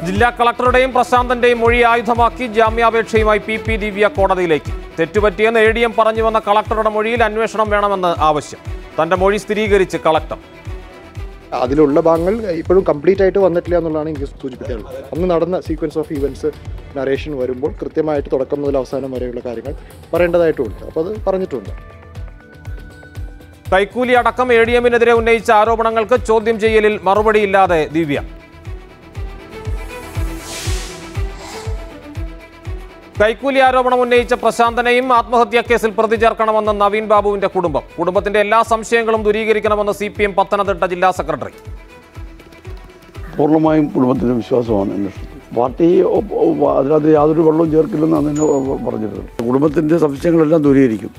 ജില്ലാ കളക്ടറുടെയും പ്രശാന്തന്റെയും മൊഴി ആയുധമാക്കി ജാമ്യാപേക്ഷയുമായി P P Divya കോടതിയിലേക്ക് തെറ്റുപറ്റിയെന്ന് എ ഡി എം പറഞ്ഞുവന്ന കളക്ടറുടെ മൊഴിയിൽ അന്വേഷണം വേണമെന്ന് ആവശ്യം തന്റെ മൊഴി സ്ഥിരീകരിച്ച് കളക്ടർ അതിലുള്ള ഭാഗങ്ങൾ ഇപ്പോഴും കംപ്ലീറ്റ് ആയിട്ട് വന്നിട്ടില്ല എന്നുള്ളതാണ് എനിക്ക് സൂചിപ്പിക്കാനുള്ളത് അന്ന് നടന്ന സീക്വൻസ് ഓഫ് ഈവൻസ് നറേഷൻ വരുമ്പോൾ കൃത്യമായിട്ട് തുടക്കം മുതൽ അവസാനം വരെയുള്ള കാര്യങ്ങൾ പറയേണ്ടതായിട്ടുണ്ട് അപ്പോൾ അത് പറഞ്ഞിട്ടുണ്ട് കൈക്കൂലി അടക്കം എ ഡി എമ്മിനെതിരെ ഉന്നയിച്ച ആരോപണങ്ങൾക്ക് ചോദ്യം ചെയ്യലിൽ മറുപടിയില്ലാതെ ദിവ്യ കൈക്കൂലി ആരോപണം ഉന്നയിച്ച പ്രശാന്തനെയും ആത്മഹത്യാ കേസിൽ പ്രതി ചേർക്കണമെന്ന് നവീൻ ബാബുവിന്റെ കുടുംബം കുടുംബത്തിന്റെ എല്ലാ സംശയങ്ങളും ദൂരീകരിക്കണമെന്ന് സി പി എം പത്തനംതിട്ട ജില്ലാ സെക്രട്ടറി പൂർണ്ണമായും കുടുംബത്തിൻ്റെ വിശ്വാസമാണ് അന്വേഷണം പാർട്ടി ഒ- ഒ- അതിനകത്ത് യാതൊരു വെള്ളവും ചേർക്കില്ലെന്നാണ് എന്നെ പറഞ്ഞിട്ടുള്ളത് കുടുംബത്തിൻ്റെ സംശയങ്ങളെല്ലാം ദൂരീകരിക്കും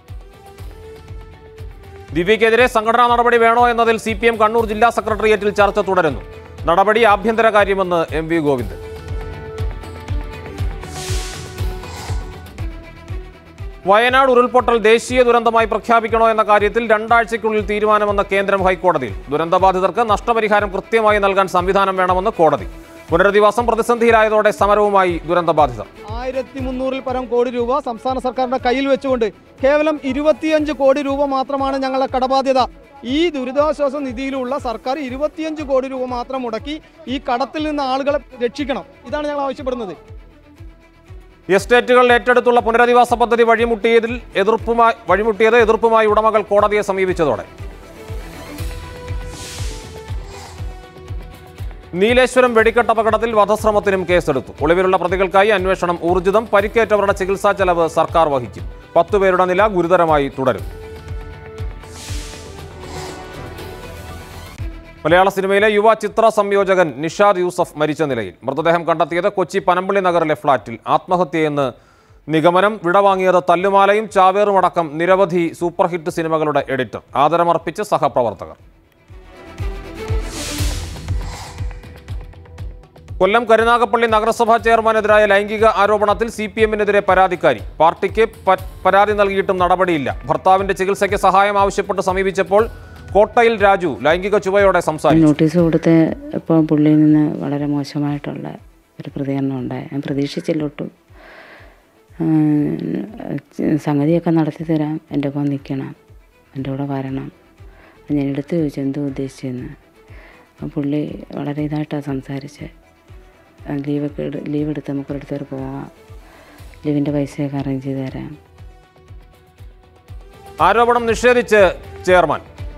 ദിവ്യക്കെതിരെ സംഘടനാ നടപടി വേണോ എന്നതിൽ സി പി എം കണ്ണൂർ ജില്ലാ സെക്രട്ടേറിയറ്റിൽ ചർച്ച തുടരുന്നു നടപടി ആഭ്യന്തര കാര്യമെന്ന് എം വി ഗോവിന്ദൻ വയനാട് ഉരുൾപൊട്ടൽ ദേശീയ ദുരന്തമായി പ്രഖ്യാപിക്കണോ എന്ന കാര്യത്തിൽ രണ്ടാഴ്ചയ്ക്കുള്ളിൽ തീരുമാനമെന്ന കേന്ദ്രം ഹൈക്കോടതിയിൽ ദുരന്തബാധിതർക്ക് നഷ്ടപരിഹാരം കൃത്യമായി നൽകാൻ സംവിധാനം വേണമെന്ന് കോടതി പുനരധിവാസം പ്രതിസന്ധിയിലായതോടെ സമരവുമായി ദുരന്തബാധിതർ ആയിരത്തി മുന്നൂറിൽ പരം കോടി രൂപ സംസ്ഥാന സർക്കാരിന്റെ കയ്യിൽ വെച്ചുകൊണ്ട് കേവലം ഇരുപത്തിയഞ്ച് കോടി രൂപ മാത്രമാണ് ഞങ്ങളുടെ കടബാധ്യത ഈ ദുരിതാശ്വാസ നിധിയിലുള്ള സർക്കാർ ഇരുപത്തിയഞ്ച് കോടി രൂപ മാത്രം മുടക്കി ഈ കടത്തിൽ നിന്ന് ആളുകളെ രക്ഷിക്കണം ഇതാണ് ഞങ്ങൾ ആവശ്യപ്പെടുന്നത് എസ്റ്റേറ്റുകൾ ഏറ്റെടുത്തുള്ള പുനരധിവാസ പദ്ധതി വഴിമുട്ടിയതിൽ എതിർപ്പുമായി വഴിമുട്ടിയത് എതിർപ്പുമായി ഉടമകൾ കോടതിയെ സമീപിച്ചതോടെ നീലേശ്വരം വെടിക്കെട്ട് അപകടത്തിൽ വധശ്രമത്തിനും കേസെടുത്തു ഒളിവിലുള്ള പ്രതികൾക്കായി അന്വേഷണം ഊർജിതം പരിക്കേറ്റവരുടെ ചികിത്സാ ചെലവ് സർക്കാർ വഹിക്കും പത്തുപേരുടെ നില ഗുരുതരമായി തുടരും മലയാള സിനിമയിലെ യുവ ചിത്ര സംയോജകൻ നിഷാദ് യൂസഫ് മരിച്ച നിലയിൽ മൃതദേഹം കണ്ടെത്തിയത് കൊച്ചി പനമ്പള്ളി നഗറിലെ ഫ്ളാറ്റിൽ ആത്മഹത്യയെന്ന് നിഗമനം വിടവാങ്ങിയത് തല്ലുമാലയും ചാവേറുമടക്കം നിരവധി സൂപ്പർ ഹിറ്റ് സിനിമകളുടെ എഡിറ്റർ ആദരമർപ്പിച്ച് സഹപ്രവർത്തകർ കൊല്ലം കരുനാഗപ്പള്ളി നഗരസഭാ ചെയർമാനെതിരായ ലൈംഗിക ആരോപണത്തിൽ സി പി എമ്മിനെതിരെ പരാതിക്കാരി പാർട്ടിക്ക് പ- പരാതി നൽകിയിട്ടും നടപടിയില്ല ഭർത്താവിന്റെ ചികിത്സയ്ക്ക് സഹായം ആവശ്യപ്പെട്ട് സമീപിച്ചപ്പോൾ കോട്ടയിൽ രാജു ലൈംഗിക ചുവയോടെ സംസാരിച്ചു നോട്ടീസ് കൊടുത്ത് ഇപ്പോൾ പുള്ളിയിൽ നിന്ന് വളരെ മോശമായിട്ടുള്ള ഒരു പ്രതികരണം ഉണ്ടായി ഞാൻ പ്രതീക്ഷിച്ചില്ല ഒട്ടും ആഹ് സംഗതിയൊക്കെ നടത്തി തരാം എൻ്റെ ഒപ്പം നിൽക്കണം എൻ്റെ കൂടെ വരണം അപ്പോൾ ഞാൻ എടുത്തു ചോദിച്ചു എന്തോ ഉദ്ദേശിച്ചെന്ന് അപ്പോൾ പുള്ളി വളരെ ഇതായിട്ടാണ് സംസാരിച്ചത് ലീവൊക്കെ എടു ലീവ് എടുത്ത് നമുക്ക് ഒരിടത്തോട്ട് പോവാം ലീവിൻ്റെ പൈസയൊക്കെ അറേഞ്ച് ചെയ്ത് തരാം ആരോപണം നിഷേധിച്ച് ചെയർമാൻ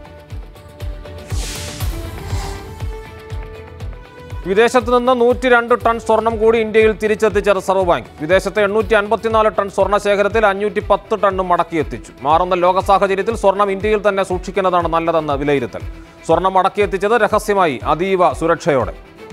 വിദേശത്ത് നിന്ന് നൂറ്റി രണ്ട് ടൺ സ്വർണം കൂടി ഇന്ത്യയിൽ തിരിച്ചെത്തിച്ച റിസർവ് ബാങ്ക് വിദേശത്തെ എണ്ണൂറ്റി അൻപത്തിനാല് ടൺ സ്വർണ്ണ ശേഖരത്തിൽ അഞ്ഞൂറ്റി പത്ത് ടണ്ണും മടക്കിയെത്തിച്ചു മാറുന്ന ലോക സാഹചര്യത്തിൽ സ്വർണം ഇന്ത്യയിൽ തന്നെ സൂക്ഷിക്കുന്നതാണ് നല്ലതെന്ന് വിലയിരുത്തൽ സ്വർണം മടക്കിയെത്തിച്ചത് രഹസ്യമായി അതീവ സുരക്ഷയോടെ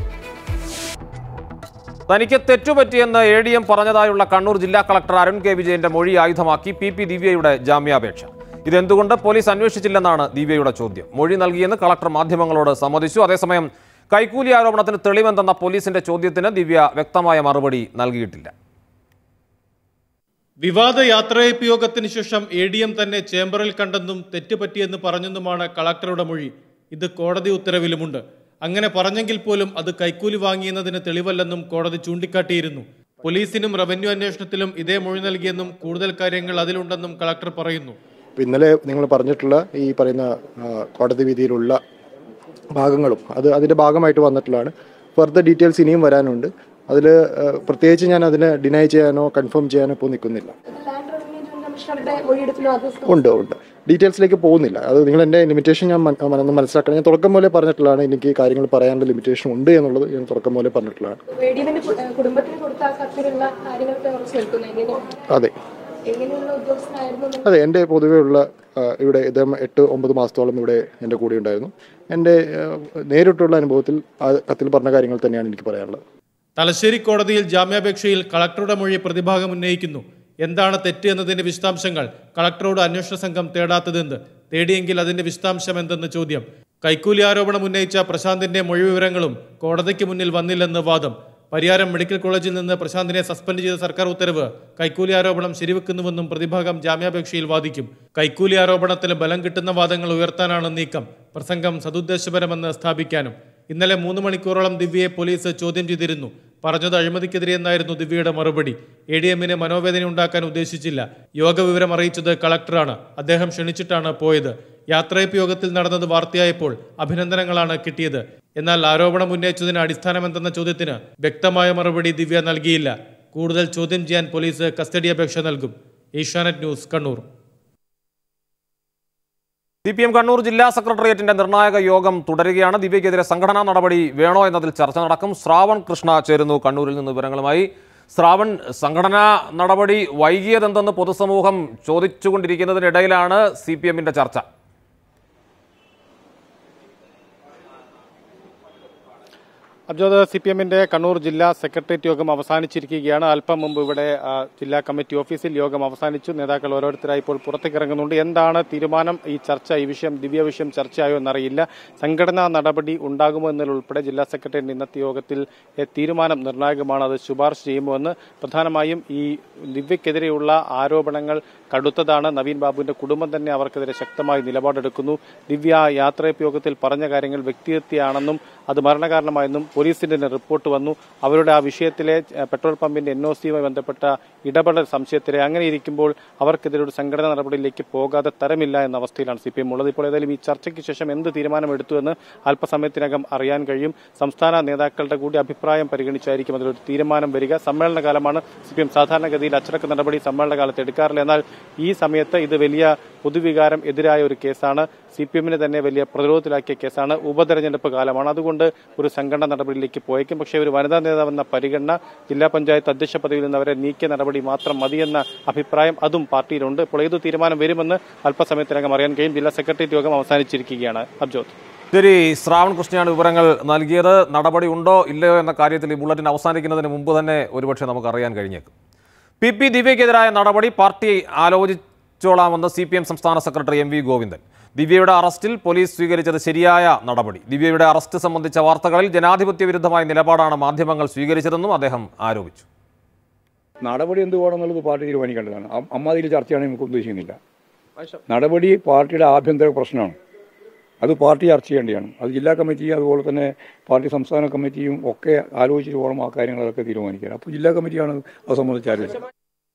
തനിക്ക് തെറ്റുപറ്റിയെന്ന് എ ഡി എം പറഞ്ഞതായുള്ള കണ്ണൂർ ജില്ലാ കളക്ടർ അരുൺ കെ വിജയന്റെ മൊഴി ആയുധമാക്കി പി പി ദിവ്യയുടെ ജാമ്യാപേക്ഷ ഇതെന്തുകൊണ്ട് പോലീസ് അന്വേഷിച്ചില്ലെന്നാണ് ദിവ്യയുടെ ചോദ്യം മൊഴി നൽകിയെന്ന് കളക്ടർ മാധ്യമങ്ങളോട് സമ്മതിച്ചു അതേസമയം കൈക്കൂലി ആരോപണത്തിന് തെളിവെന്തെന്ന പോലീസിന്റെ ചോദ്യത്തിന് ദിവ്യ വ്യക്തമായ മറുപടി നൽകിയിട്ടില്ല വിവാദ യാത്രയയപ്പ് യോഗത്തിന് ശേഷം എ ഡി എം തന്നെ ചേംബറിൽ കണ്ടെന്നും തെറ്റുപറ്റിയെന്ന് പറഞ്ഞെന്നുമാണ് കളക്ടറുടെ മൊഴി ഇത് കോടതി ഉത്തരവിലുമുണ്ട് അങ്ങനെ പറഞ്ഞെങ്കിൽ പോലും അത് കൈക്കൂലി വാങ്ങിയെന്നതിന് തെളിവല്ലെന്നും കോടതി ചൂണ്ടിക്കാട്ടിയിരുന്നു പോലീസിനും റവന്യൂ അന്വേഷണത്തിലും ഇതേ മൊഴി നൽകിയെന്നും കൂടുതൽ കാര്യങ്ങൾ അതിലുണ്ടെന്നും കളക്ടർ പറയുന്നു അപ്പോൾ ഇന്നലെ നിങ്ങൾ പറഞ്ഞിട്ടുള്ള ഈ പറയുന്ന ആ, കോടതി വിധിയിലുള്ള ഭാഗങ്ങളും അത് അതിൻ്റെ ഭാഗമായിട്ട് വന്നിട്ടുള്ളതാണ് ഫർദർ ഡീറ്റെയിൽസ് ഇനിയും വരാനുണ്ട് അതിൽ പ്രത്യേകിച്ച് ഞാൻ അതിനെ ഡിനൈ ചെയ്യാനോ കൺഫേം ചെയ്യാനോ ഇപ്പോൾ നിൽക്കുന്നില്ല ഉണ്ട് ഉണ്ട് ഡീറ്റെയിൽസിലേക്ക് പോകുന്നില്ല അത് നിങ്ങൾ എൻ്റെ ലിമിറ്റേഷൻ ഞാൻ മന- ഒന്ന് മനസ്സിലാക്കണം ഞാൻ തുടക്കം പോലെ പറഞ്ഞിട്ടുള്ളതാണ് എനിക്ക് കാര്യങ്ങൾ പറയാനുള്ള ലിമിറ്റേഷൻ ഉണ്ട് എന്നുള്ളത് ഞാൻ തുടക്കം പോലെ പറഞ്ഞിട്ടുള്ളതാണ് വേടിയവന്റെ കുടുംബത്തിന് കൊടുത്ത ആ കത്തിലുള്ള കാര്യങ്ങളൊക്കെ ഉറച്ചു നിൽക്കുന്നു എങ്ങനെ അതെ എങ്ങനെയുള്ള ഉദ്യോഗസ്ഥനായിരുന്നു എന്ന് അതെ എൻ്റെ പൊതുവെയുള്ള ആ, ഇവിടെ ഇദ്ദേഹം എട്ട് ഒമ്പത് മാസത്തോളം ഇവിടെ എൻ്റെ കൂടെ ഉണ്ടായിരുന്നു എൻ്റെ ആ, നേരിട്ടുള്ള അനുഭവത്തിൽ ആ കത്തിൽ പറഞ്ഞ കാര്യങ്ങൾ തന്നെയാണ് എനിക്ക് പറയാനുള്ളത് തലശ്ശേരി കോടതിയിൽ ജാമ്യാപേക്ഷയിൽ കളക്ടറുടെ മൊഴി പ്രതിഭാഗം ഉന്നയിക്കുന്നു എന്താണ് തെറ്റ് എന്നതിന്റെ വിശദാംശങ്ങൾ കളക്ടറോട് അന്വേഷണ സംഘം തേടാത്തതെന്ത് തേടിയെങ്കിൽ അതിന്റെ വിശദാംശം എന്തെന്ന് ചോദ്യം കൈക്കൂലി ആരോപണം ഉന്നയിച്ച പ്രശാന്തിന്റെ മൊഴി വിവരങ്ങളും കോടതിക്ക് മുന്നിൽ വന്നില്ലെന്ന് വാദം പരിയാരം മെഡിക്കൽ കോളേജിൽ നിന്ന് പ്രശാന്തിനെ സസ്പെൻഡ് ചെയ്ത സർക്കാർ ഉത്തരവ് കൈക്കൂലി ആരോപണം ശരിവെക്കുന്നുവെന്നും പ്രതിഭാഗം ജാമ്യാപേക്ഷയിൽ വാദിക്കും കൈക്കൂലി ആരോപണത്തിന് ബലം കിട്ടുന്ന വാദങ്ങൾ ഉയർത്താനാണ് നീക്കം പ്രസംഗം സതുദ്ദേശപരമെന്ന് സ്ഥാപിക്കാനും ഇന്നലെ മൂന്ന് മണിക്കൂറോളം ദിവ്യയെ പോലീസ് ചോദ്യം ചെയ്തിരുന്നു പറഞ്ഞത് അഴിമതിക്കെതിരെ എന്നായിരുന്നു ദിവ്യയുടെ മറുപടി എ ഡി എമ്മിന് മനോവേദന ഉണ്ടാക്കാൻ ഉദ്ദേശിച്ചില്ല യോഗ വിവരം അറിയിച്ചത് കളക്ടറാണ് അദ്ദേഹം ക്ഷണിച്ചിട്ടാണ് പോയത് യാത്രയപ്പ് യോഗത്തിൽ നടന്നത് വാർത്തയായപ്പോൾ അഭിനന്ദനങ്ങളാണ് കിട്ടിയത് എന്നാൽ ആരോപണം ഉന്നയിച്ചതിന് അടിസ്ഥാനമെന്തെന്ന ചോദ്യത്തിന് വ്യക്തമായ മറുപടി ദിവ്യ നൽകിയില്ല കൂടുതൽ ചോദ്യം ചെയ്യാൻ പോലീസ് കസ്റ്റഡി അപേക്ഷ നൽകും Asianet news Kannur C P M Kannur ജില്ലാ സെക്രട്ടേറിയറ്റിന്റെ നിർണായക യോഗം തുടരുകയാണ് ദിവ്യക്കെതിരെ സംഘടനാ നടപടി വേണോ എന്നതിൽ ചർച്ച നടക്കും ശ്രാവൺ കൃഷ്ണ ചേരുന്നു കണ്ണൂരിൽ നിന്ന് വിവരങ്ങളുമായി ശ്രാവൺ സംഘടനാ നടപടി വൈകിയതെന്തെന്ന് പൊതുസമൂഹം ചോദിച്ചുകൊണ്ടിരിക്കുന്നതിനിടയിലാണ് സി പി എമ്മിന്റെ ചർച്ച അബ്ജോദ് സി പി എമ്മിന്റെ കണ്ണൂർ ജില്ലാ സെക്രട്ടേറിയറ്റ് യോഗം അവസാനിച്ചിരിക്കുകയാണ് അല്പം മുമ്പ് ഇവിടെ ആ, ജില്ലാ കമ്മിറ്റി ഓഫീസിൽ യോഗം അവസാനിച്ചു നേതാക്കൾ ഓരോരുത്തരായി ഇപ്പോൾ പുറത്തേക്ക് ഇറങ്ങുന്നുണ്ട് എന്താണ് തീരുമാനം ഈ ചർച്ച ഈ വിഷയം ദിവ്യ വിഷയം ചർച്ചയായോ എന്നറിയില്ല സംഘടനാ നടപടി ഉണ്ടാകുമോ എന്നതിലുൾപ്പെടെ ജില്ലാ സെക്രട്ടേറിയറ്റ് ഇന്നത്തെ യോഗത്തിൽ എ, തീരുമാനം നിർണായകമാണ് അത് ശുപാർശ ചെയ്യുമോ എന്ന് പ്രധാനമായും ഈ ദിവ്യക്കെതിരെയുള്ള ആരോപണങ്ങൾ കടുത്തതാണ് നവീൻ ബാബുവിന്റെ കുടുംബം തന്നെ അവർക്കെതിരെ ശക്തമായി നിലപാടെടുക്കുന്നു ദിവ്യ യാത്രയപ്പ് യോഗത്തിൽ പറഞ്ഞ കാര്യങ്ങൾ വ്യക്തിഹത്യയാണെന്നും അത് മരണകാരണമായെന്നും പോലീസിന്റെ തന്നെ റിപ്പോർട്ട് വന്നു അവരുടെ ആ വിഷയത്തിലെ ഏഹ്, പെട്രോൾ പമ്പിന്റെ എൻ ഒ സിയുമായി ബന്ധപ്പെട്ട ഇടപെടൽ സംശയത്തിലെ അങ്ങനെ ഇരിക്കുമ്പോൾ അവർക്കെതിരെ ഒരു സംഘടനാ നടപടിയിലേക്ക് പോകാതെ തരമില്ല എന്ന അവസ്ഥയിലാണ് സി പി എം ഉള്ളത് ഇപ്പോൾ ഏതായാലും ഈ ചർച്ചയ്ക്ക് ശേഷം എന്ത് തീരുമാനമെടുത്തു എന്ന് അല്പസമയത്തിനകം അറിയാൻ കഴിയും സംസ്ഥാന നേതാക്കളുടെ കൂടി അഭിപ്രായം പരിഗണിച്ചായിരിക്കും അതിലൊരു തീരുമാനം വരിക സമ്മേളന കാലമാണ് സി പി എം സാധാരണഗതിയിൽ അച്ചടക്ക നടപടി സമ്മേളന കാലത്ത് എടുക്കാറില്ല എന്നാൽ ഈ സമയത്ത് ഇത് വലിയ പൊതുവികാരം എതിരായ ഒരു കേസാണ് സി പി എമ്മിനെ തന്നെ വലിയ പ്രതിരോധത്തിലാക്കിയ കേസാണ് ഉപതെരഞ്ഞെടുപ്പ് കാലമാണ് അതുകൊണ്ട് ഒരു സംഘടന നടപടിയിലേക്ക് പോയേക്കും പക്ഷേ ഒരു വനിതാ നേതാവെന്ന പരിഗണന ജില്ലാ പഞ്ചായത്ത് അധ്യക്ഷ പദവിയിൽ നിന്ന് അവരെ നീക്കിയ നടപടി മാത്രം മതിയെന്ന അഭിപ്രായം അതും പാർട്ടിയിലുണ്ട് ഇപ്പോൾ ഏതു തീരുമാനം വരുമെന്ന് അല്പസമയത്തിനകം അറിയാൻ കഴിയും ജില്ലാ സെക്രട്ടേറിയറ്റ് യോഗം അവസാനിച്ചിരിക്കുകയാണ് അബ്ജോത് ശരി ശ്രാവൺ കൃഷ്ണയാണ് വിവരങ്ങൾ നൽകിയത് നടപടി ഉണ്ടോ ഇല്ലയോ എന്ന കാര്യത്തിൽ ഈ ബുള്ളറ്റിൻ അവസാനിക്കുന്നതിന് മുമ്പ് തന്നെ ഒരുപക്ഷെ നമുക്ക് അറിയാൻ കഴിഞ്ഞേക്കും പി പി ദിവ്യക്കെതിരായ നടപടി പാർട്ടി ആലോചിച്ചോളാമെന്ന് സി പി എം സംസ്ഥാന സെക്രട്ടറി എം വി ഗോവിന്ദൻ ദിവ്യയുടെ അറസ്റ്റിൽ പോലീസ് സ്വീകരിച്ചത് ശരിയായ നടപടി ദിവ്യയുടെ അറസ്റ്റ് സംബന്ധിച്ച വാർത്തകളിൽ ജനാധിപത്യ വിരുദ്ധമായ നിലപാടാണ് മാധ്യമങ്ങൾ സ്വീകരിച്ചതെന്നും അദ്ദേഹം ആരോപിച്ചു നടപടി എന്ത് വേണമെന്നുള്ളത് പാർട്ടി തീരുമാനിക്കേണ്ടതാണ് അ- അമ്മാതിരി ചർച്ചയാണ് നമുക്ക് ഉദ്ദേശിക്കുന്നില്ല നടപടി പാർട്ടിയുടെ ആഭ്യന്തര പ്രശ്നമാണ് അത് പാർട്ടി ചർച്ച ചെയ്യേണ്ടതാണ് അത് ജില്ലാ കമ്മിറ്റി അതുപോലെ തന്നെ പാർട്ടി സംസ്ഥാന കമ്മിറ്റിയും ഒക്കെ ആലോചിച്ചിട്ട് വേണം ആ കാര്യങ്ങളൊക്കെ തീരുമാനിക്കാൻ അപ്പോൾ ജില്ലാ കമ്മിറ്റിയാണ് അത് സംബന്ധിച്ച് ആലോചിച്ചത്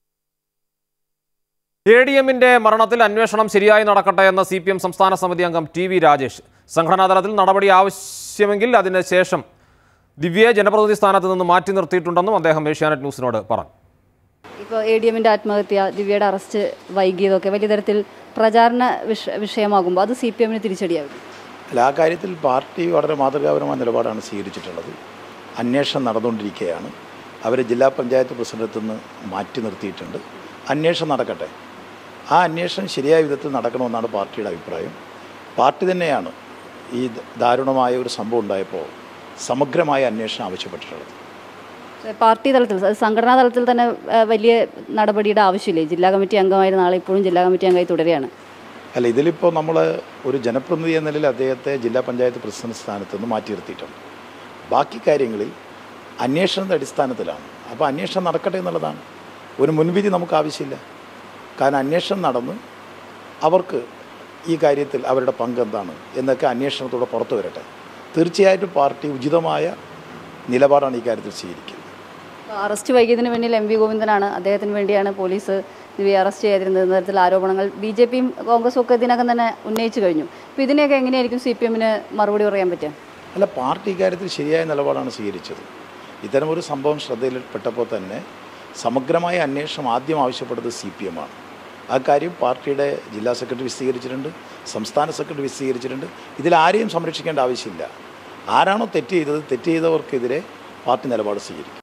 എ ഡി എമ്മിന്റെ മരണത്തിൽ അന്വേഷണം ശരിയായി നടക്കട്ടെ എന്ന സി പി എം സംസ്ഥാന സമിതി അംഗം ടി വി രാജേഷ് സംഘടനാതലത്തിൽ നടപടി ആവശ്യമെങ്കിൽ അതിന് ശേഷം ദിവ്യയെ ജനപ്രതിനിധി സ്ഥാനത്ത് നിന്ന് മാറ്റി നിർത്തിയിട്ടുണ്ടെന്നും അദ്ദേഹം ഏഷ്യാനെറ്റ് ന്യൂസിനോട് പറഞ്ഞു ഇപ്പോൾ എ ഡി എമ്മിൻ്റെ ആത്മഹത്യ ദിവ്യയുടെ അറസ്റ്റ് വൈകിയതൊക്കെ വലിയ തരത്തിൽ പ്രചാരണ വിഷ വിഷയമാകുമ്പോൾ അത് സി പി എമ്മിന് തിരിച്ചടിയാകും അല്ല ആ കാര്യത്തിൽ പാർട്ടി വളരെ മാതൃകാപരമായ നിലപാടാണ് സ്വീകരിച്ചിട്ടുള്ളത് അന്വേഷണം നടന്നുകൊണ്ടിരിക്കുകയാണ് അവരെ ജില്ലാ പഞ്ചായത്ത് പ്രസിഡന്റിൽ നിന്ന് മാറ്റി നിർത്തിയിട്ടുണ്ട് അന്വേഷണം നടക്കട്ടെ ആ അന്വേഷണം ശരിയായ വിധത്തിൽ നടക്കണമെന്നാണ് പാർട്ടിയുടെ അഭിപ്രായം പാർട്ടി തന്നെയാണ് ഈ ദാരുണമായ ഒരു സംഭവം ഉണ്ടായപ്പോൾ സമഗ്രമായ അന്വേഷണം ആവശ്യപ്പെട്ടിട്ടുള്ളത് പാർട്ടി തലത്തിൽ അത് സംഘടനാ തലത്തിൽ തന്നെ ആ, വലിയ നടപടിയുടെ ആവശ്യമില്ലേ ജില്ലാ കമ്മിറ്റി അംഗമായിരുന്ന ആളെ ഇപ്പോഴും ജില്ലാ കമ്മിറ്റി അംഗമായി തുടരുകയാണ് അല്ല ഇതിലിപ്പോൾ നമ്മൾ ഒരു ജനപ്രതിനിധി എന്ന നിലയിൽ അദ്ദേഹത്തെ ജില്ലാ പഞ്ചായത്ത് പ്രസിഡന്റ് സ്ഥാനത്ത് നിന്ന് മാറ്റി നിർത്തിയിട്ടുണ്ട് ബാക്കി കാര്യങ്ങളിൽ അന്വേഷണത്തിൻ്റെ അടിസ്ഥാനത്തിലാണ് അപ്പോൾ അന്വേഷണം നടക്കട്ടെ എന്നുള്ളതാണ് ഒരു മുൻവിധി നമുക്ക് ആവശ്യമില്ല കാരണം അന്വേഷണം നടന്ന് അവർക്ക് ഈ കാര്യത്തിൽ അവരുടെ പങ്ക് എന്താണ് എന്നൊക്കെ അന്വേഷണത്തോടെ പുറത്തു വരട്ടെ തീർച്ചയായിട്ടും പാർട്ടി ഉചിതമായ നിലപാടാണ് ഈ കാര്യത്തിൽ സ്വീകരിക്കുന്നത് അറസ്റ്റ് വൈകിയതിന് പിന്നിൽ എം വി ഗോവിന്ദനാണ് അദ്ദേഹത്തിന് വേണ്ടിയാണ് പോലീസ് ദിവ്യയെ അറസ്റ്റ് ചെയ്തിരുന്നത് എന്ന തരത്തിൽ ആരോപണങ്ങൾ ബി ജെ പിയും കോൺഗ്രസും ഒക്കെ ഇതിനകം തന്നെ ഉന്നയിച്ചു കഴിഞ്ഞു അപ്പോൾ ഇതിനെയൊക്കെ എങ്ങനെയായിരിക്കും സി പി എമ്മിന് മറുപടി പറയാൻ പറ്റുക അല്ല പാർട്ടി ഇക്കാര്യത്തിൽ ശരിയായ നിലപാടാണ് സ്വീകരിച്ചത് ഇത്തരമൊരു സംഭവം ശ്രദ്ധയിൽപ്പെട്ടപ്പോൾ തന്നെ സമഗ്രമായ അന്വേഷണം ആദ്യം ആവശ്യപ്പെട്ടത് സി പി എം ആണ് ആ കാര്യം പാർട്ടിയുടെ ജില്ലാ സെക്രട്ടറി വിശദീകരിച്ചിട്ടുണ്ട് സംസ്ഥാന സെക്രട്ടറി വിശദീകരിച്ചിട്ടുണ്ട് ഇതിൽ ആരെയും സംരക്ഷിക്കേണ്ട ആവശ്യമില്ല ആരാണോ തെറ്റ് ചെയ്തത് തെറ്റ് ചെയ്തവർക്കെതിരെ പാർട്ടി നിലപാട് സ്വീകരിക്കും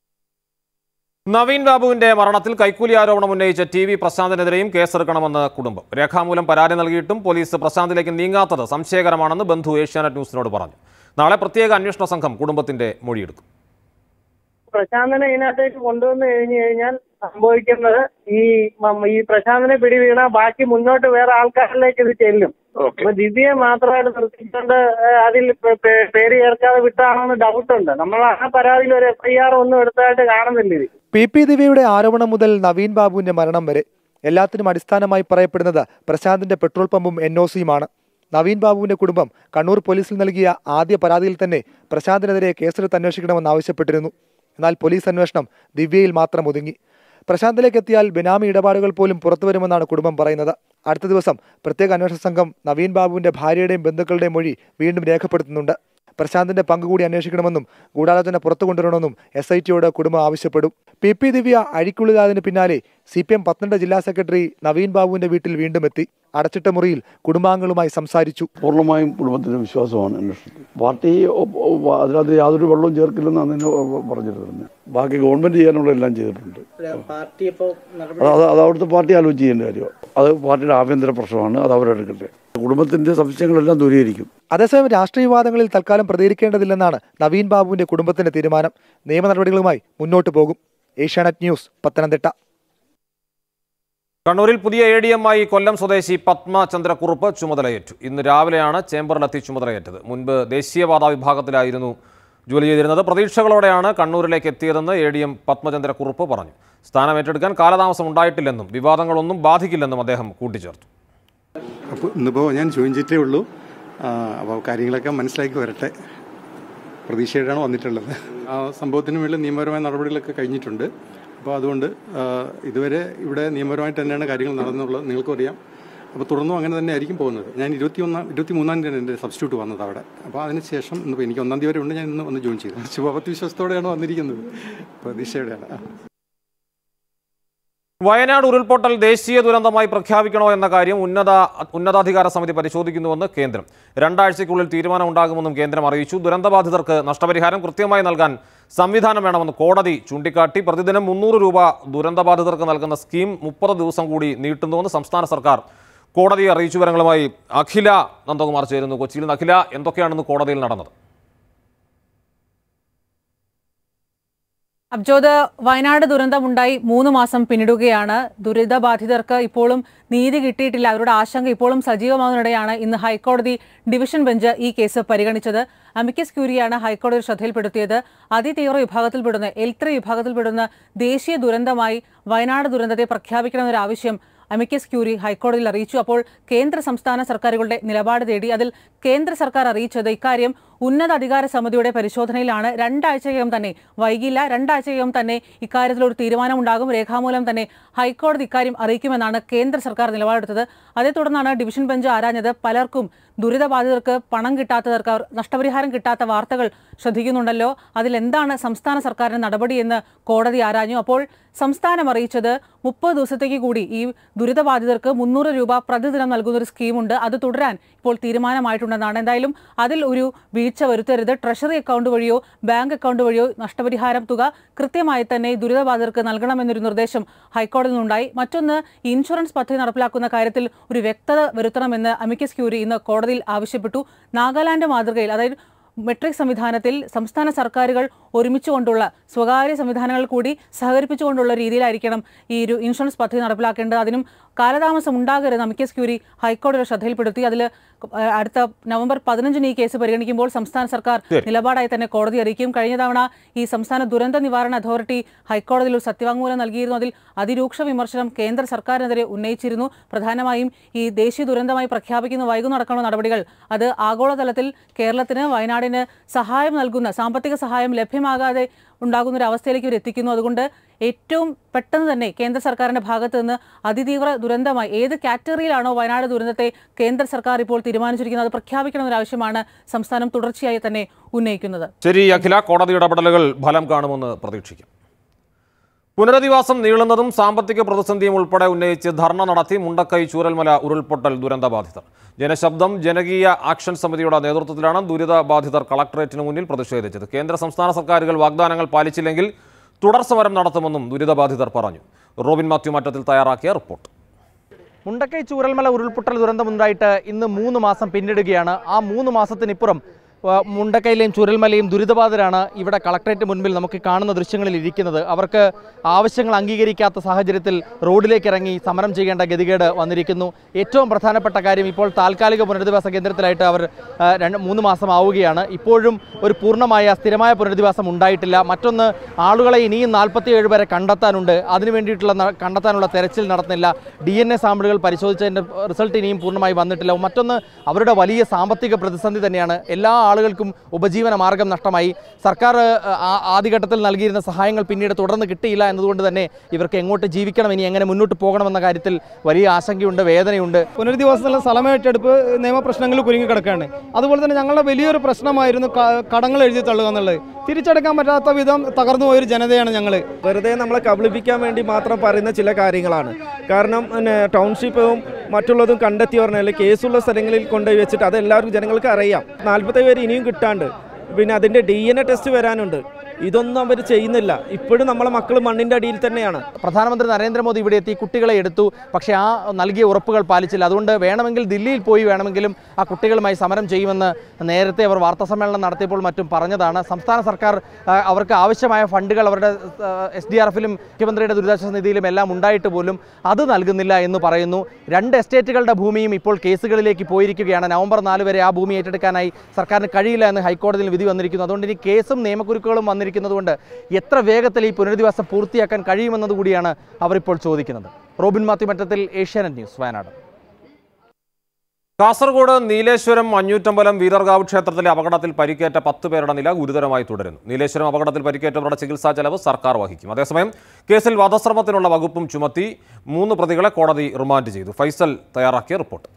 നവീൻ ബാബുവിന്റെ മരണത്തിൽ കൈക്കൂലി ആരോപണം ഉന്നയിച്ച ടി വി പ്രശാന്തിനെതിരെയും കേസെടുക്കണമെന്ന് കുടുംബം രേഖാമൂലം പരാതി നൽകിയിട്ടും പോലീസ് പ്രശാന്തിലേക്ക് നീങ്ങാത്തത് സംശയകരമാണെന്ന് ബന്ധു ഏഷ്യാനെറ്റ് ന്യൂസിനോട് പറഞ്ഞു നാളെ പ്രത്യേക അന്വേഷണ സംഘം കുടുംബത്തിന്റെ മൊഴിയെടുക്കും പ്രശാന്തനെ ഇതിനകത്തേക്ക് കൊണ്ടുവന്നു കഴിഞ്ഞു കഴിഞ്ഞാൽ സംഭവിക്കുന്നത് ഈ മ- ഈ പ്രശാന്തനെ പിടി വീണ ബാക്കി മുന്നോട്ട് വേറെ ആൾക്കാരിലേക്ക് ഇത് ചെല്ലും അപ്പൊ ദിവ്യയെ മാത്രമായിട്ട് നിർത്തിക്കൊണ്ട് ഏഹ്, അതിൽ പേ- പേ- പേര് ചേർക്കാതെ വിട്ടാണെന്ന് ഡൗട്ടുണ്ട് നമ്മൾ ആ പരാതിയിൽ ഒരു എഫ് ഐ ആർ ഒന്നും എടുത്തതായിട്ട് കാണുന്നില്ല ഇത് പി പി ദിവ്യയുടെ ആരോപണം മുതൽ നവീൻ ബാബുവിന്റെ മരണം വരെ എല്ലാത്തിനും അടിസ്ഥാനമായി പറയപ്പെടുന്നത് പ്രശാന്തിന്റെ പെട്രോൾ പമ്പും എൻ ഒ സിയുമാണ് നവീൻ ബാബുവിന്റെ കുടുംബം കണ്ണൂർ പോലീസിൽ നൽകിയ ആദ്യ പരാതിയിൽ തന്നെ പ്രശാന്തിനെതിരെ കേസെടുത്ത് അന്വേഷിക്കണമെന്ന് ആവശ്യപ്പെട്ടിരുന്നു എന്നാൽ പോലീസ് അന്വേഷണം ദിവ്യയിൽ മാത്രം ഒതുങ്ങി പ്രശാന്തിലേക്ക് എത്തിയാൽ ബിനാമി ഇടപാടുകൾ പോലും പുറത്തുവരുമെന്നാണ് കുടുംബം പറയുന്നത് അടുത്ത ദിവസം പ്രത്യേക അന്വേഷണ സംഘം നവീൻ ബാബുവിന്റെ ഭാര്യയുടെയും ബന്ധുക്കളുടെയും മൊഴി വീണ്ടും രേഖപ്പെടുത്തുന്നുണ്ട് പ്രശാന്തിന്റെ പങ്ക് കൂടി അന്വേഷിക്കണമെന്നും ഗൂഢാലോചന പുറത്തു കൊണ്ടുവരണമെന്നും എസ് ഐ ടിയോട് കുടുംബം ആവശ്യപ്പെടും പി പി ദിവ്യ അഴിക്കുള്ളിലാതിന് പിന്നാലെ സി പി എം പത്തനംതിട്ട ജില്ലാ സെക്രട്ടറി നവീൻ ബാബുവിന്റെ വീട്ടിൽ വീണ്ടും എത്തി അടച്ചിട്ട മുറിയിൽ കുടുംബാംഗങ്ങളുമായി സംസാരിച്ചു പൂർണ്ണമായും കുടുംബത്തിന്റെ വിശ്വാസമാണ് അന്വേഷണത്തിൽ പാർട്ടി ഒ- ഒ- അതിനകത്ത് യാതൊരു വെള്ളവും ചേർക്കില്ലെന്ന് അന്ന് പറഞ്ഞിരുന്നു ബാക്കി ഗവൺമെന്റ് ചെയ്യാനുള്ള എല്ലാം ചെയ്തിട്ടുണ്ട് പാർട്ടി ഇപ്പോൾ അത് അത് അത് അവിടുത്തെ പാർട്ടി ആലോചിച്ച് ചെയ്യേണ്ട കാര്യമാണ് അത് പാർട്ടിയുടെ ആഭ്യന്തര പ്രശ്നമാണ് അത് അവരെടുക്കട്ടെ കുടുംബത്തിന്റെ സംശയങ്ങളെല്ലാം ദൂരീകരിക്കും അതേസമയം രാഷ്ട്രീയ വിവാദങ്ങളിൽ തൽക്കാലം പ്രതികരിക്കേണ്ടതില്ലെന്നാണ് നവീൻ ബാബുവിന്റെ കുടുംബത്തിന്റെ തീരുമാനം നിയമ നടപടികളുമായി മുന്നോട്ട് പോകും ഏഷ്യാനെറ്റ് ന്യൂസ് പത്തനംതിട്ട കണ്ണൂരിൽ പുതിയ എ ഡി എം ആയി കൊല്ലം സ്വദേശി പത്മ ചന്ദ്രക്കുറുപ്പ് ചുമതലയേറ്റു ഇന്ന് രാവിലെയാണ് ചേംബറിലെത്തി ചുമതലയേറ്റത് മുൻപ് ദേശീയപാത വിഭാഗത്തിലായിരുന്നു ജോലി ചെയ്തിരുന്നത് പ്രതീക്ഷകളോടെയാണ് കണ്ണൂരിലേക്ക് എത്തിയതെന്ന് എ ഡി എം പത്മചന്ദ്രക്കുറുപ്പ് പറഞ്ഞു സ്ഥാനം ഏറ്റെടുക്കാൻ കാലതാമസം ഉണ്ടായിട്ടില്ലെന്നും വിവാദങ്ങളൊന്നും ബാധിക്കില്ലെന്നും അദ്ദേഹം കൂട്ടിച്ചേർത്തു അപ്പോൾ ഇന്നിപ്പോൾ ഞാൻ ജോയിൻ ചെയ്തിട്ടേ ഉള്ളൂ ആ, അപ്പോൾ കാര്യങ്ങളൊക്കെ മനസ്സിലാക്കി വരട്ടെ പ്രതീക്ഷയോടെയാണ് വന്നിട്ടുള്ളത് ആ സംഭവത്തിന് വേണ്ടി നിയമപരമായ നടപടികളൊക്കെ കഴിഞ്ഞിട്ടുണ്ട് അപ്പോൾ അതുകൊണ്ട് ആ, ഇതുവരെ ഇവിടെ നിയമപരമായിട്ട് തന്നെയാണ് കാര്യങ്ങൾ നടന്നുള്ളത് നിങ്ങൾക്കും അറിയാം അപ്പോൾ തുടർന്നും അങ്ങനെ തന്നെ ആയിരിക്കും പോകുന്നത് ഞാൻ ഇരുപത്തി ഒന്നാം ഇരുപത്തി മൂന്നാം തീയതിയാണ് എൻ്റെ സബ്സ്റ്റിറ്റ്യൂട്ട് വന്നത് അവിടെ അപ്പോൾ അതിന് ശേഷം ഇന്നിപ്പോൾ എനിക്ക് ഒന്നാം തീയതി വരെ ഉണ്ട് ഞാൻ ഇന്ന് വന്ന് ജോയിൻ ചെയ്തു ശുഭപത്തി വിശ്വാസത്തോടെയാണ് വന്നിരിക്കുന്നത് പ്രതീക്ഷയോടെയാണ് ആ. വയനാട് ഉരുൾപൊട്ടൽ ദേശീയ ദുരന്തമായി പ്രഖ്യാപിക്കണോ എന്ന കാര്യം ഉന്നത ഉന്നതാധികാര സമിതി പരിശോധിക്കുന്നുവെന്ന് കേന്ദ്രം രണ്ടാഴ്ചയ്ക്കുള്ളിൽ തീരുമാനമുണ്ടാകുമെന്നും കേന്ദ്രം അറിയിച്ചു ദുരന്തബാധിതർക്ക് നഷ്ടപരിഹാരം കൃത്യമായി നൽകാൻ സംവിധാനം വേണമെന്ന് കോടതി ചൂണ്ടിക്കാട്ടി പ്രതിദിനം മുന്നൂറ് രൂപ ദുരന്തബാധിതർക്ക് നൽകുന്ന സ്കീം മുപ്പത് ദിവസം കൂടി നീട്ടുന്നുവെന്ന് സംസ്ഥാന സർക്കാർ കോടതിയെ അറിയിച്ചു വിവരങ്ങളുമായി അഖില നന്ദകുമാർ ചേരുന്നു കൊച്ചിയിൽ നിന്ന് അഖില എന്തൊക്കെയാണെന്ന് കോടതിയിൽ നടന്നത് അബ്ജോദ് വയനാട് ദുരന്തമുണ്ടായി മൂന്ന് മാസം പിന്നിടുകയാണ് ദുരിതബാധിതർക്ക് ഇപ്പോഴും നീതി കിട്ടിയിട്ടില്ല അവരുടെ ആശങ്ക ഇപ്പോഴും സജീവമാകുന്നതിനിടെയാണ് ഇന്ന് ഹൈക്കോടതി ഡിവിഷൻ ബെഞ്ച് ഈ കേസ് പരിഗണിച്ചത് അമിക്കസ് ക്യൂരിയാണ് ഹൈക്കോടതി ശ്രദ്ധയിൽപ്പെടുത്തിയത് അതിതീവ്ര വിഭാഗത്തിൽപ്പെടുന്ന എൽ ത്രീ വിഭാഗത്തിൽപ്പെടുന്ന ദേശീയ ദുരന്തമായി വയനാട് ദുരന്തത്തെ പ്രഖ്യാപിക്കണമെന്നൊരു ആവശ്യം അമിക്കസ് ക്യൂരി ഹൈക്കോടതിയിൽ അറിയിച്ചു അപ്പോൾ കേന്ദ്ര സംസ്ഥാന സർക്കാരുകളുടെ നിലപാട് തേടി അതിൽ കേന്ദ്ര സർക്കാർ അറിയിച്ചത് ഇക്കാര്യം ഉന്നത അധികാര സമിതിയുടെ പരിശോധനയിലാണ് രണ്ടാഴ്ചയ്ക്കകം തന്നെ വൈകില്ല രണ്ടാഴ്ചയ്ക്കകം തന്നെ ഇക്കാര്യത്തിൽ ഒരു തീരുമാനമുണ്ടാകും രേഖാമൂലം തന്നെ ഹൈക്കോടതി ഇക്കാര്യം അറിയിക്കുമെന്നാണ് കേന്ദ്ര സർക്കാർ നിലപാടെടുത്തത് അതേ തുടർന്നാണ് ഡിവിഷൻ ബെഞ്ച് ആരാഞ്ഞത് പലർക്കും ദുരിതബാധിതർക്ക് പണം കിട്ടാത്തവർക്ക് അവർ നഷ്ടപരിഹാരം കിട്ടാത്ത വാർത്തകൾ ശ്രദ്ധിക്കുന്നുണ്ടല്ലോ അതിലെന്താണ് സംസ്ഥാന സർക്കാരിന്റെ നടപടിയെന്ന് കോടതി ആരാഞ്ഞു അപ്പോൾ സംസ്ഥാനം അറിയിച്ചത് മുപ്പത് ദിവസത്തേക്ക് കൂടി ഈ ദുരിതബാധിതർക്ക് മുന്നൂറ് രൂപ പ്രതിദിനം നൽകുന്ന ഒരു സ്കീമുണ്ട് അത് തുടരാൻ ഇപ്പോൾ തീരുമാനമായിട്ടുണ്ടെന്നാണ് എന്തായാലും അതിൽ ഒരു വീഴ്ച വരുത്തരുത് ട്രഷറി അക്കൗണ്ട് വഴിയോ ബാങ്ക് അക്കൗണ്ട് വഴിയോ നഷ്ടപരിഹാരം തുക കൃത്യമായി തന്നെ ഈ ദുരിതബാധിതർക്ക് നൽകണമെന്നൊരു നിർദ്ദേശം ഹൈക്കോടതിയിൽ നിന്നുണ്ടായി മറ്റൊന്ന് ഇൻഷുറൻസ് പദ്ധതി നടപ്പിലാക്കുന്ന കാര്യത്തിൽ ഒരു വ്യക്തത വരുത്തണമെന്ന് അമിക്കസ് ക്യൂരി ഇന്ന് കോടതിയിൽ ആവശ്യപ്പെട്ടു നാഗാലാൻഡ് മാതൃകയിൽ അതായത് മെട്രിക് സംവിധാനത്തിൽ സംസ്ഥാന സർക്കാരുകൾ ഒരുമിച്ചുകൊണ്ടുള്ള സ്വകാര്യ സംവിധാനങ്ങൾ കൂടി സഹകരിപ്പിച്ചുകൊണ്ടുള്ള രീതിയിലായിരിക്കണം ഈ ഒരു ഇൻഷുറൻസ് പദ്ധതി നടപ്പിലാക്കേണ്ടത് അതിനും കാലതാമസം ഉണ്ടാകരുത് അമിക്കസ് ക്യൂരി ഹൈക്കോടതിയുടെ ശ്രദ്ധയിൽപ്പെടുത്തി അതിൽ അടുത്ത നവംബർ പതിനഞ്ചിന് ഈ കേസ് പരിഗണിക്കുമ്പോൾ സംസ്ഥാന സർക്കാർ ശരി. നിലപാടായി തന്നെ കോടതി അറിയിക്കും കഴിഞ്ഞ തവണ ഈ സംസ്ഥാന ദുരന്ത നിവാരണ അതോറിറ്റി ഹൈക്കോടതിയിൽ ഒരു സത്യവാങ്മൂലം നൽകിയിരുന്നു അതിൽ അതിരൂക്ഷ വിമർശനം കേന്ദ്ര സർക്കാരിനെതിരെ ഉന്നയിച്ചിരുന്നു പ്രധാനമായും ഈ ദേശീയ ദുരന്തമായി പ്രഖ്യാപിക്കുന്ന വൈകു നടക്കുന്ന നടപടികൾ അത് ആഗോളതലത്തിൽ കേരളത്തിന് വയനാടിന് സഹായം നൽകുന്ന സാമ്പത്തിക സഹായം ലഭ്യമാകാതെ ഉണ്ടാകുന്ന ഒരു അവസ്ഥയിലേക്ക് ഇവർ എത്തിക്കുന്നു അതുകൊണ്ട് ഏറ്റവും പെട്ടെന്ന് തന്നെ കേന്ദ്ര സർക്കാരിന്റെ ഭാഗത്ത് നിന്ന് അതിതീവ്ര ദുരന്തമായി ഏത് കാറ്റഗറിയിലാണോ വയനാട് ദുരന്തത്തെ കേന്ദ്ര സർക്കാർ ഇപ്പോൾ തീരുമാനിച്ചിരിക്കുന്നത് അത് പ്രഖ്യാപിക്കണമെന്നൊരു ആവശ്യമാണ് സംസ്ഥാനം തുടർച്ചയായി തന്നെ ഉന്നയിക്കുന്നത് ശരി അഖില കോടതി ഇടപെടലുകൾ ഫലം കാണുമെന്ന് പ്രതീക്ഷിക്കാം പുനരധിവാസം നീളുന്നതും സാമ്പത്തിക പ്രതിസന്ധിയും ഉൾപ്പെടെ ഉന്നയിച്ച് ധർണ നടത്തി മുണ്ടക്കൈ ചൂരൽമല ഉരുൾപൊട്ടൽ ദുരന്തബാധിതർ ജനശബ്ദം ജനകീയ ആക്ഷൻ സമിതിയുടെ നേതൃത്വത്തിലാണ് ദുരിതബാധിതർ കളക്ടറേറ്റിന് മുന്നിൽ പ്രതിഷേധിച്ചത് കേന്ദ്ര സംസ്ഥാന സർക്കാരുകൾ വാഗ്ദാനങ്ങൾ പാലിച്ചില്ലെങ്കിൽ തുടർ സമരം നടത്തുമെന്നും ദുരിതബാധിതർ പറഞ്ഞു റോബിൻ മാത്യു മറ്റത്തിൽ തയ്യാറാക്കിയ റിപ്പോർട്ട് മുണ്ടക്കൈ ചൂരൽമല ഉരുൾപൊട്ടൽ ദുരന്തമുണ്ടായിട്ട് ഇന്ന് മൂന്ന് മാസം പിന്നിടുകയാണ് ആ മൂന്ന് മാസത്തിനിപ്പുറം ആ, മുണ്ടക്കയിലെയും ചുരൽമലയും ദുരിതബാധിതരാണ് ഇവിടെ കളക്ടറേറ്റ് മുൻപിൽ നമുക്ക് കാണുന്ന ദൃശ്യങ്ങളിൽ ഇരിക്കുന്നത് അവർക്ക് ആവശ്യങ്ങൾ അംഗീകരിക്കാത്ത സാഹചര്യത്തിൽ റോഡിലേക്ക് ഇറങ്ങി സമരം ചെയ്യേണ്ട ഗതികേട് വന്നിരിക്കുന്നു ഏറ്റവും പ്രധാനപ്പെട്ട കാര്യം ഇപ്പോൾ താൽക്കാലിക പുനരധിവാസ കേന്ദ്രത്തിലായിട്ട് അവർ ആ, രണ്ട് മൂന്ന് മാസം ആവുകയാണ് ഇപ്പോഴും ഒരു പൂർണ്ണമായ സ്ഥിരമായ പുനരധിവാസം ഉണ്ടായിട്ടില്ല മറ്റൊന്ന് ആളുകളെ ഇനിയും നാൽപ്പത്തിയേഴ് പേരെ കണ്ടെത്താനുണ്ട് അതിനു വേണ്ടിയിട്ടുള്ള ന- കണ്ടെത്താനുള്ള തെരച്ചിൽ നടത്തുന്നില്ല ഡി എൻ എ സാമ്പിളുകൾ പരിശോധിച്ചതിൻ്റെ റിസൾട്ട് ഇനിയും പൂർണ്ണമായി വന്നിട്ടില്ല മറ്റൊന്ന് അവരുടെ വലിയ സാമ്പത്തിക പ്രതിസന്ധി തന്നെയാണ് എല്ലാ ആളുകൾക്കും ഉപജീവന മാർഗം നഷ്ടമായി സർക്കാർ ആ- ആദ്യഘട്ടത്തിൽ നൽകിയിരുന്ന സഹായങ്ങൾ പിന്നീട് തുടർന്ന് കിട്ടിയില്ല എന്നതുകൊണ്ട് തന്നെ ഇവർക്ക് എങ്ങോട്ട് ജീവിക്കണം ഇനി എങ്ങനെ മുന്നോട്ട് പോകണമെന്ന കാര്യത്തിൽ വലിയ ആശങ്കയുണ്ട് വേദനയുണ്ട് പുനരധിവാസത്തിലുള്ള സ്ഥലമേറ്റെടുപ്പ് നിയമപ്രശ്നങ്ങളിൽ കുരുങ്ങി കിടക്കുകയാണ് അതുപോലെ തന്നെ ഞങ്ങളുടെ വലിയൊരു പ്രശ്നമായിരുന്നു ക- കടങ്ങൾ എഴുതി തള്ളുക എന്നുള്ളത് തിരിച്ചടക്കാൻ പറ്റാത്ത വിധം തകർന്നു പോയൊരു ജനതയാണ് ഞങ്ങൾ വെറുതെ നമ്മളെ കബളിപ്പിക്കാൻ വേണ്ടി മാത്രം പറയുന്ന ചില കാര്യങ്ങളാണ് കാരണം പിന്നെ ടൗൺഷിപ്പും മറ്റുള്ളതും കണ്ടെത്തി പറഞ്ഞാൽ കേസുള്ള സ്ഥലങ്ങളിൽ കൊണ്ടുപോയി വെച്ചിട്ട് അത് എല്ലാവർക്കും ജനങ്ങൾക്ക് അറിയാം നാൽപ്പത്തേഴ് പേര് ഇനിയും കിട്ടാണ്ട് പിന്നെ അതിൻ്റെ ഡി എൻ എ ടെസ്റ്റ് വരാനുണ്ട് ഇതൊന്നും അവർ ചെയ്യുന്നില്ല ഇപ്പോഴും നമ്മളെ മക്കൾ മണ്ണിൻ്റെ അടിയിൽ തന്നെയാണ് പ്രധാനമന്ത്രി നരേന്ദ്രമോദി ഇവിടെ എത്തി കുട്ടികളെ എടുത്തു പക്ഷേ ആ നൽകിയ ഉറപ്പുകൾ പാലിച്ചില്ല അതുകൊണ്ട് വേണമെങ്കിൽ ദില്ലിയിൽ പോയി വേണമെങ്കിലും ആ കുട്ടികളുമായി സമരം ചെയ്യുമെന്ന് നേരത്തെ അവർ വാർത്താ സമ്മേളനം നടത്തിയപ്പോൾ മറ്റും പറഞ്ഞതാണ് സംസ്ഥാന സർക്കാർ ആ, അവർക്ക് ആവശ്യമായ ഫണ്ടുകൾ അവരുടെ എസ് ഡി ആർ എഫിലും മുഖ്യമന്ത്രിയുടെ ദുരിതാശ്വാസ നിധിയിലും എല്ലാം ഉണ്ടായിട്ട് പോലും അത് നൽകുന്നില്ല എന്ന് പറയുന്നു രണ്ട് എസ്റ്റേറ്റുകളുടെ ഭൂമിയും ഇപ്പോൾ കേസുകളിലേക്ക് പോയിരിക്കുകയാണ് നവംബർ നാല് വരെ ആ ഭൂമി ഏറ്റെടുക്കാനായി സർക്കാരിന് കഴിയില്ല എന്ന് ഹൈക്കോടതിയിൽ വിധി വന്നിരിക്കുന്നു അതുകൊണ്ട് ഇനി കേസും നിയമക്കുരുക്കുകളും വന്നിരിക്കുന്നതുകൊണ്ട് എത്ര വേഗത്തിൽ ഈ പുനരധിവാസം പൂർത്തിയാക്കാൻ കഴിയുമെന്നതുകൂടിയാണ് അവരിപ്പോൾ ചോദിക്കുന്നത് റോബിൻ മാത്യു മറ്റത്തിൽ ഏഷ്യാനെറ്റ് ന്യൂസ് വയനാട് കാസർഗോഡ് നീലേശ്വരം അഞ്ഞൂറ്റമ്പലം വീരർകാവ് ക്ഷേത്രത്തിലെ അപകടത്തിൽ പരിക്കേറ്റ പത്ത് പേരുടെ നില ഗുരുതരമായി തുടരുന്നു നീലേശ്വരം അപകടത്തിൽ പരിക്കേറ്റവരുടെ ചികിത്സാ ചെലവ് സർക്കാർ വഹിക്കും അതേസമയം കേസിൽ വധശ്രമത്തിനുള്ള വകുപ്പും ചുമത്തി മൂന്ന് പ്രതികളെ കോടതി റിമാൻഡ് ചെയ്തു ഫൈസൽ തയ്യാറാക്കിയ റിപ്പോർട്ട്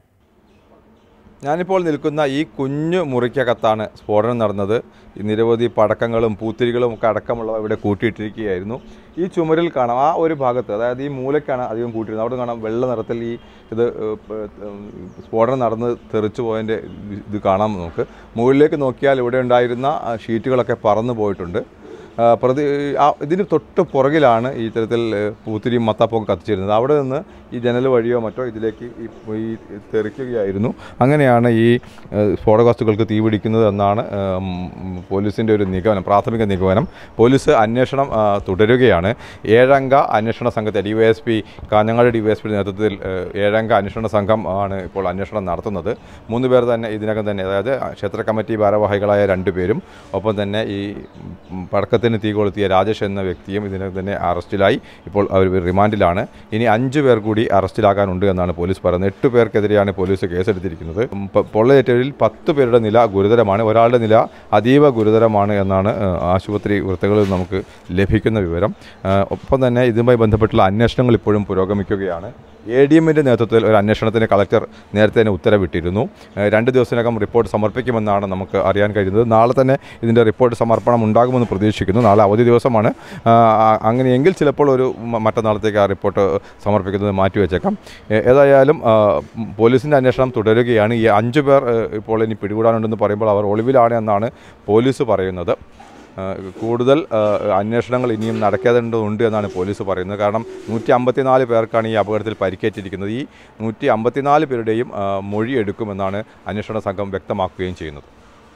ഞാനിപ്പോൾ നിൽക്കുന്ന ഈ കുഞ്ഞു മുറിക്കകത്താണ് സ്ഫോടനം നടന്നത് ഈ നിരവധി പടക്കങ്ങളും പൂത്തിരികളും ഒക്കെ അടക്കമുള്ളവ ഇവിടെ കൂട്ടിയിട്ടിരിക്കുകയായിരുന്നു ഈ ചുമരിൽ കാണാം ആ ഒരു ഭാഗത്ത് അതായത് ഈ മൂലക്കാണ് അധികം കൂട്ടിയിരുന്നത് അവിടെ കാണാം വെള്ള നിറത്തിൽ ഈ ഇത് ഏഹ്, ഏഹ്, സ്ഫോടനം നടന്ന് തെറിച്ചു പോയതിൻ്റെ ഇത് കാണാം നമുക്ക് മുകളിലേക്ക് നോക്കിയാൽ ഇവിടെ ഉണ്ടായിരുന്ന ആ ഷീറ്റുകളൊക്കെ പറന്നു പോയിട്ടുണ്ട് ആ, പ്രതി ആ ഇതിന് തൊട്ട് പുറകിലാണ് ഈ തരത്തിൽ ഏഹ്, പൂത്തിരിയും മത്താപ്പൊക്കെ കത്തിച്ചിരുന്നത് അവിടെ നിന്ന് ഈ ജനൽ വഴിയോ മറ്റോ ഇതിലേക്ക് ഈ ഈ തെറിക്കുകയായിരുന്നു അങ്ങനെയാണ് ഈ ഏഹ്, സ്ഫോടക വസ്തുക്കൾക്ക് തീപിടിക്കുന്നത് എന്നാണ് ഏഹ്, ഉം, പോലീസിൻ്റെ ഒരു നിഗമനം പ്രാഥമിക നിഗമനം പോലീസ് അന്വേഷണം ആ, തുടരുകയാണ് ഏഴംഗ അന്വേഷണ സംഘത്തെ D Y S P Kanhangad D Y S പിയുടെ നേതൃത്വത്തിൽ ഏഹ്, ഏഴംഗ അന്വേഷണ സംഘം ആണ് ഇപ്പോൾ അന്വേഷണം നടത്തുന്നത് മൂന്ന് പേർ തന്നെ ഇതിനകം തന്നെ അതായത് ക്ഷേത്ര കമ്മിറ്റി ഭാരവാഹികളായ രണ്ടുപേരും ഒപ്പം തന്നെ ഈ ഉം, പടക്കത്തിന് തീ കൊളുത്തിയ രാജേഷ് എന്ന വ്യക്തിയും ഇതിനകം തന്നെ അറസ്റ്റിലായി ഇപ്പോൾ അവർ റിമാൻഡിലാണ് ഇനി അഞ്ച് പേർ കൂടി അറസ്റ്റിലാകാനുണ്ട് എന്നാണ് പോലീസ് പറയുന്നത് എട്ട് പേർക്കെതിരെയാണ് പോലീസ് കേസെടുത്തിരിക്കുന്നത് ഉം, പ- പൊള്ളയേറ്റവരിൽ പത്ത് പേരുടെ നില ഗുരുതരമാണ് ഒരാളുടെ നില അതീവ ഗുരുതരമാണ് എന്നാണ് ഏഹ്, ആശുപത്രി വൃത്തങ്ങളിൽ നമുക്ക് ലഭിക്കുന്ന വിവരം ഏഹ്, ഒപ്പം തന്നെ ഇതുമായി ബന്ധപ്പെട്ടുള്ള അന്വേഷണങ്ങൾ ഇപ്പോഴും പുരോഗമിക്കുകയാണ് എ ഡി എമ്മിൻ്റെ നേതൃത്വത്തിൽ ഒരു അന്വേഷണത്തിന് കളക്ടർ നേരത്തെ തന്നെ ഉത്തരവിട്ടിരുന്നു ഏഹ്, രണ്ട് ദിവസത്തിനകം റിപ്പോർട്ട് സമർപ്പിക്കുമെന്നാണ് നമുക്ക് അറിയാൻ കഴിയുന്നത് നാളെ തന്നെ ഇതിൻ്റെ റിപ്പോർട്ട് സമർപ്പണം ഉണ്ടാകുമെന്ന് പ്രതീക്ഷിക്കുന്നു നാളെ അവധി ദിവസമാണ് ആഹ്, അങ്ങനെയെങ്കിൽ ചിലപ്പോൾ ഒരു മ- മറ്റന്നാളത്തേക്ക് ആ റിപ്പോർട്ട് സമർപ്പിക്കുന്നത് മാറ്റിവെച്ചേക്കാം ഏ- ഏതായാലും ആഹ്, ഉം, പോലീസിൻ്റെ അന്വേഷണം തുടരുകയാണ് ഈ അഞ്ചു പേർ ഏഹ്, ഇപ്പോൾ ഇനി പിടികൂടാനുണ്ടെന്ന് പറയുമ്പോൾ അവർ ഒളിവിലാണ് എന്നാണ് പോലീസ് പറയുന്നത് ആഹ് കൂടുതൽ ആഹ് അന്വേഷണങ്ങൾ ഇനിയും നടക്കേണ്ടതുണ്ട് എന്നാണ് പോലീസ് പറയുന്നത് കാരണം നൂറ്റി അമ്പത്തിനാല് പേർക്കാണ് ഈ അപകടത്തിൽ പരിക്കേറ്റിരിക്കുന്നത് ഈ നൂറ്റി അമ്പത്തിനാല് പേരുടെയും ആഹ് മൊഴി എടുക്കുമെന്നാണ് അന്വേഷണ സംഘം വ്യക്തമാക്കുകയും ചെയ്യുന്നത്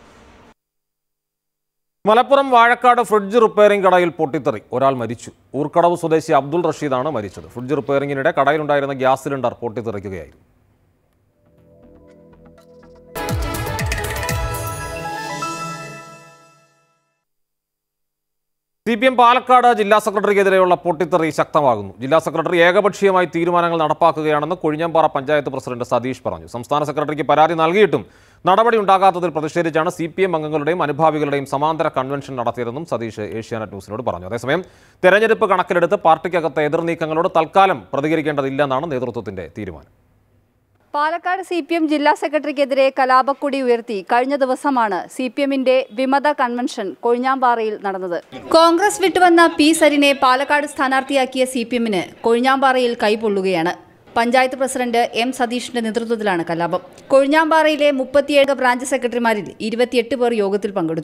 മലപ്പുറം വാഴക്കാട് ഫ്രിഡ്ജ് റിപ്പയറിംഗ് കടയിൽ പൊട്ടിത്തെറി ഒരാൾ മരിച്ചു ഊർക്കടവ് സ്വദേശി അബ്ദുൾ റഷീദാണ് മരിച്ചത് ഫ്രിഡ്ജ് റിപ്പയറിംഗിനിടെ കടയിലുണ്ടായിരുന്ന ഗ്യാസ് സിലിണ്ടർ പൊട്ടിത്തെറിക്കുകയായിരുന്നു സി പി എം പാലക്കാട് ജില്ലാ സെക്രട്ടറിക്കെതിരെയുള്ള പൊട്ടിത്തെറി ശക്തമാകുന്നു ജില്ലാ സെക്രട്ടറി ഏകപക്ഷീയമായി തീരുമാനങ്ങൾ നടപ്പാക്കുകയാണെന്ന് കൊഴിഞ്ഞമ്പാറ പഞ്ചായത്ത് പ്രസിഡന്റ് സതീഷ് പറഞ്ഞു സംസ്ഥാന സെക്രട്ടറിക്ക് പരാതി നൽകിയിട്ടും നടപടി ഉണ്ടാകാത്തതിൽ പ്രതിഷേധിച്ചാണ് സി പി എം അംഗങ്ങളുടെയും അനുഭാവികളുടെയും സമാന്തര കൺവെൻഷൻ നടത്തിയതെന്നും സതീഷ് ഏഷ്യാനെറ്റ് ന്യൂസിനോട് പറഞ്ഞു അതേസമയം തെരഞ്ഞെടുപ്പ് കണക്കിലെടുത്ത് പാർട്ടിക്കകത്തെ എതിർനീക്കങ്ങളോട് തൽക്കാലം പ്രതികരിക്കേണ്ടതില്ലെന്നാണ് നേതൃത്വത്തിന്റെ തീരുമാനം പാലക്കാട് സി പി എം ജില്ലാ സെക്രട്ടറിക്കെതിരെ കലാപക്കൊടി ഉയർത്തി കഴിഞ്ഞ ദിവസമാണ് സി പി എമ്മിന്റെ വിമത കൺവെൻഷൻ കൊഴിഞ്ഞാമ്പാറയിൽ നടന്നത് കോൺഗ്രസ് വിട്ടുവന്ന പി സരിനെ പാലക്കാട് സ്ഥാനാർത്ഥിയാക്കിയ സി പി എമ്മിന് കൊഴിഞ്ഞാമ്പാറയിൽ കൈപൊള്ളുകയാണ് പഞ്ചായത്ത് പ്രസിഡന്റ് എം സതീഷിന്റെ നേതൃത്വത്തിലാണ് കലാപം കൊഴിഞ്ഞാമ്പാറയിലെ മുപ്പത്തിയേഴ് ബ്രാഞ്ച് സെക്രട്ടറിമാരിൽ ഇരുപത്തിയെട്ട് പേർ യോഗത്തിൽ പങ്കെടുത്തു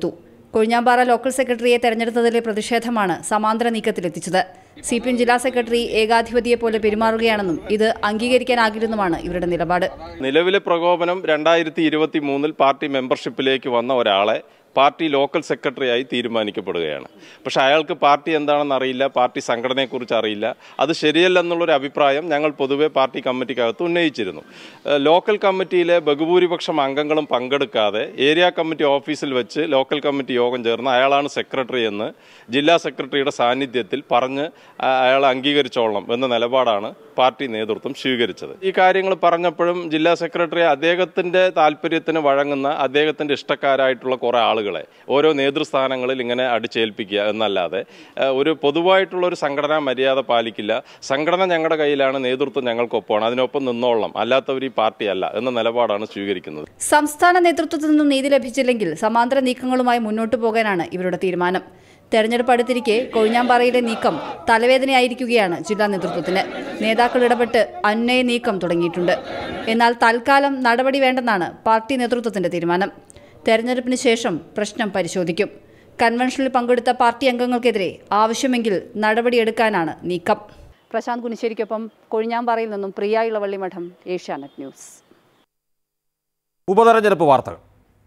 കൊഴിഞ്ഞാമ്പാറ ലോക്കൽ സെക്രട്ടറിയെ തെരഞ്ഞെടുത്തതിലെ പ്രതിഷേധമാണ് സമാന്തര നീക്കത്തിലെത്തിച്ചത് സി പി എം ജില്ലാ സെക്രട്ടറി ഏകാധിപതിയെ പോലെ പെരുമാറുകയാണെന്നും ഇത് അംഗീകരിക്കാനാകില്ലെന്നുമാണ് ഇവരുടെ നിലപാട് നിലവിലെ പ്രകോപനം രണ്ടായിരത്തി ഇരുപത്തി മൂന്നിൽ പാർട്ടി മെമ്പർഷിപ്പിലേക്ക് വന്ന ഒരാളെ പാർട്ടി ലോക്കൽ സെക്രട്ടറിയായി തീരുമാനിക്കപ്പെടുകയാണ് പക്ഷെ അയാൾക്ക് പാർട്ടി എന്താണെന്ന് അറിയില്ല പാർട്ടി സംഘടനയെക്കുറിച്ച് അറിയില്ല അത് ശരിയല്ലെന്നുള്ളൊരു അഭിപ്രായം ഞങ്ങൾ പൊതുവെ പാർട്ടി കമ്മിറ്റിക്കകത്ത് ഉന്നയിച്ചിരുന്നു ഏഹ് ലോക്കൽ കമ്മിറ്റിയിലെ ബഹുഭൂരിപക്ഷം അംഗങ്ങളും പങ്കെടുക്കാതെ ഏരിയ കമ്മിറ്റി ഓഫീസിൽ വെച്ച് ലോക്കൽ കമ്മിറ്റി യോഗം ചേർന്ന് അയാളാണ് സെക്രട്ടറി എന്ന് ജില്ലാ സെക്രട്ടറിയുടെ സാന്നിധ്യത്തിൽ പറഞ്ഞ് ആ- അയാളെ അംഗീകരിച്ചോളണം എന്ന നിലപാടാണ് പാർട്ടി നേതൃത്വം സ്വീകരിച്ചത് ഈ കാര്യങ്ങൾ പറഞ്ഞപ്പോഴും ജില്ലാ സെക്രട്ടറി അദ്ദേഹത്തിന്റെ താല്പര്യത്തിന് വഴങ്ങുന്ന അദ്ദേഹത്തിന്റെ ഇഷ്ടക്കാരായിട്ടുള്ള കുറെ ആളുകളെ ഓരോ നേതൃസ്ഥാനങ്ങളിൽ ഇങ്ങനെ അടിച്ചേൽപ്പിക്കുക എന്നല്ലാതെ ഏഹ്, ഒരു പൊതുവായിട്ടുള്ള ഒരു സംഘടനാ മര്യാദ പാലിക്കില്ല സംഘടന ഞങ്ങളുടെ കയ്യിലാണ് നേതൃത്വം ഞങ്ങൾക്കൊപ്പമാണ് അതിനൊപ്പം നിന്നോളണം അല്ലാത്തവർ ഈ പാർട്ടിയല്ല എന്ന നിലപാടാണ് സ്വീകരിക്കുന്നത് സംസ്ഥാന നേതൃത്വത്തിൽ നിന്നും നീതി ലഭിച്ചില്ലെങ്കിൽ സമാന്തര നീക്കങ്ങളുമായി മുന്നോട്ടു പോകാനാണ് ഇവരുടെ തീരുമാനം തെരഞ്ഞെടുപ്പ് അടുത്തിരിക്കെ കൊഴിഞ്ഞാമ്പാറയിലെ നീക്കം തലവേദനയായിരിക്കുകയാണ് ജില്ലാ നേതൃത്വത്തിന് നേതാക്കൾ ഇടപെട്ട് അന്വയ നീക്കം തുടങ്ങിയിട്ടുണ്ട് എന്നാൽ തൽക്കാലം നടപടി വേണ്ടെന്നാണ് പാർട്ടി നേതൃത്വത്തിന്റെ തീരുമാനം തെരഞ്ഞെടുപ്പിന് ശേഷം പ്രശ്നം പരിശോധിക്കും കൺവെൻഷനിൽ പങ്കെടുത്ത പാർട്ടി അംഗങ്ങൾക്കെതിരെ ആവശ്യമെങ്കിൽ നടപടിയെടുക്കാനാണ് നീക്കം പ്രശാന്ത് കുനിശ്ശേരിക്കൊപ്പം കൊഴിഞ്ഞാമ്പാറയിൽ നിന്നും പ്രിയ ഇളവള്ളി മഠം ഏഷ്യാനെറ്റ് ന്യൂസ് ഉപതെരഞ്ഞെടുപ്പ് വാർത്തകൾ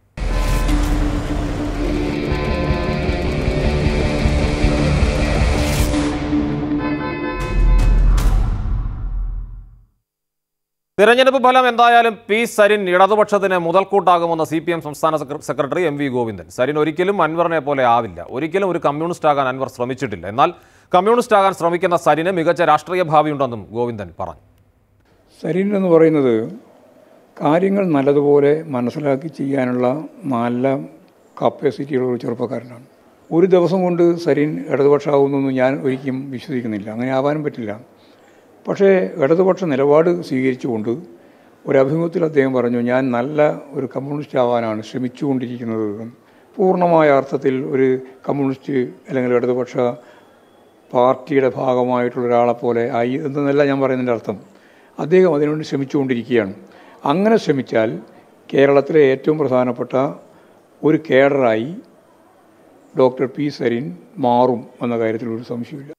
തിരഞ്ഞെടുപ്പ് ഫലം എന്തായാലും പി സരിൻ ഇടതുപക്ഷത്തിന് മുതൽക്കൂട്ടാകുമെന്ന് സി പി എം സംസ്ഥാന സെക്ര- secretary M V Govindan Sarin ഒരിക്കലും അൻവറിനെ പോലെ ആവില്ല ഒരിക്കലും ഒരു കമ്മ്യൂണിസ്റ്റ് ആകാൻ അൻവർ ശ്രമിച്ചിട്ടില്ല എന്നാൽ കമ്മ്യൂണിസ്റ്റ് ആകാൻ ശ്രമിക്കുന്ന സരിന് മികച്ച രാഷ്ട്രീയ ഭാവിയുണ്ടെന്നും ഗോവിന്ദൻ പറഞ്ഞു സരീൻ എന്ന് പറയുന്നത് കാര്യങ്ങൾ നല്ലതുപോലെ മനസ്സിലാക്കി ചെയ്യാനുള്ള നല്ല കപ്പാസിറ്റിയുള്ള ഒരു ചെറുപ്പക്കാരനാണ് ഒരു ദിവസം കൊണ്ട് സരീൻ ഇടതുപക്ഷമാകുന്നൊന്നും ഞാൻ ഒരിക്കലും വിശ്വസിക്കുന്നില്ല അങ്ങനെ ആവാനും പറ്റില്ല പക്ഷേ ഇടതുപക്ഷ നിലപാട് സ്വീകരിച്ചുകൊണ്ട് ഒരു അഭിമുഖത്തിൽ അദ്ദേഹം പറഞ്ഞു ഞാൻ നല്ല ഒരു കമ്മ്യൂണിസ്റ്റ് ആവാനാണ് ശ്രമിച്ചുകൊണ്ടിരിക്കുന്നത് എന്ന്. പൂർണ്ണമായ അർത്ഥത്തിൽ ഒരു കമ്മ്യൂണിസ്റ്റ് അല്ലെങ്കിൽ ഇടതുപക്ഷ പാർട്ടിയുടെ ഭാഗമായിട്ടുള്ള ഒരാളെ പോലെ ആയി എന്നല്ല ഞാൻ പറയുന്നതിൻ്റെ അർത്ഥം അദ്ദേഹം അതിനുവേണ്ടി ശ്രമിച്ചുകൊണ്ടിരിക്കുകയാണ് അങ്ങനെ ശ്രമിച്ചാൽ കേരളത്തിലെ ഏറ്റവും പ്രധാനപ്പെട്ട ഒരു കേഡറായി ഡോക്ടർ പി സരിൻ മാറും എന്ന കാര്യത്തിൽ ഒരു സംശയമില്ല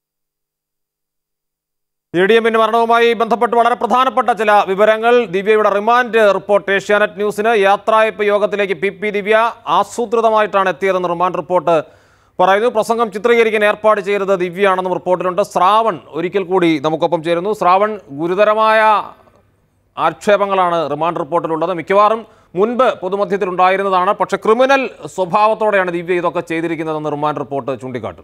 ഇ ഡി എമ്മിന്റെ മരണവുമായി ബന്ധപ്പെട്ട് വളരെ പ്രധാനപ്പെട്ട ചില വിവരങ്ങൾ ദിവ്യയുടെ റിമാൻഡ് റിപ്പോർട്ട് ഏഷ്യാനെറ്റ് ന്യൂസിന് യാത്രായപ്പ് യോഗത്തിലേക്ക് പി പി ദിവ്യ ആസൂത്രിതമായിട്ടാണ് എത്തിയതെന്ന് റിമാൻഡ് റിപ്പോർട്ട് പറയുന്നു പ്രസംഗം ചിത്രീകരിക്കാൻ ഏർപ്പാട് ചെയ്തത് ദിവ്യയാണെന്നും റിപ്പോർട്ടിലുണ്ട് ശ്രാവൺ ഒരിക്കൽ കൂടി നമുക്കൊപ്പം ചേരുന്നു ശ്രാവൺ ഗുരുതരമായ ആക്ഷേപങ്ങളാണ് റിമാൻഡ് റിപ്പോർട്ടിലുള്ളത് മിക്കവാറും മുൻപ് പൊതുമധ്യത്തിൽ ഉണ്ടായിരുന്നതാണ് പക്ഷേ ക്രിമിനൽ സ്വഭാവത്തോടെയാണ് ദിവ്യ ഇതൊക്കെ ചെയ്തിരിക്കുന്നതെന്ന് റിമാൻഡ് റിപ്പോർട്ട് ചൂണ്ടിക്കാട്ടും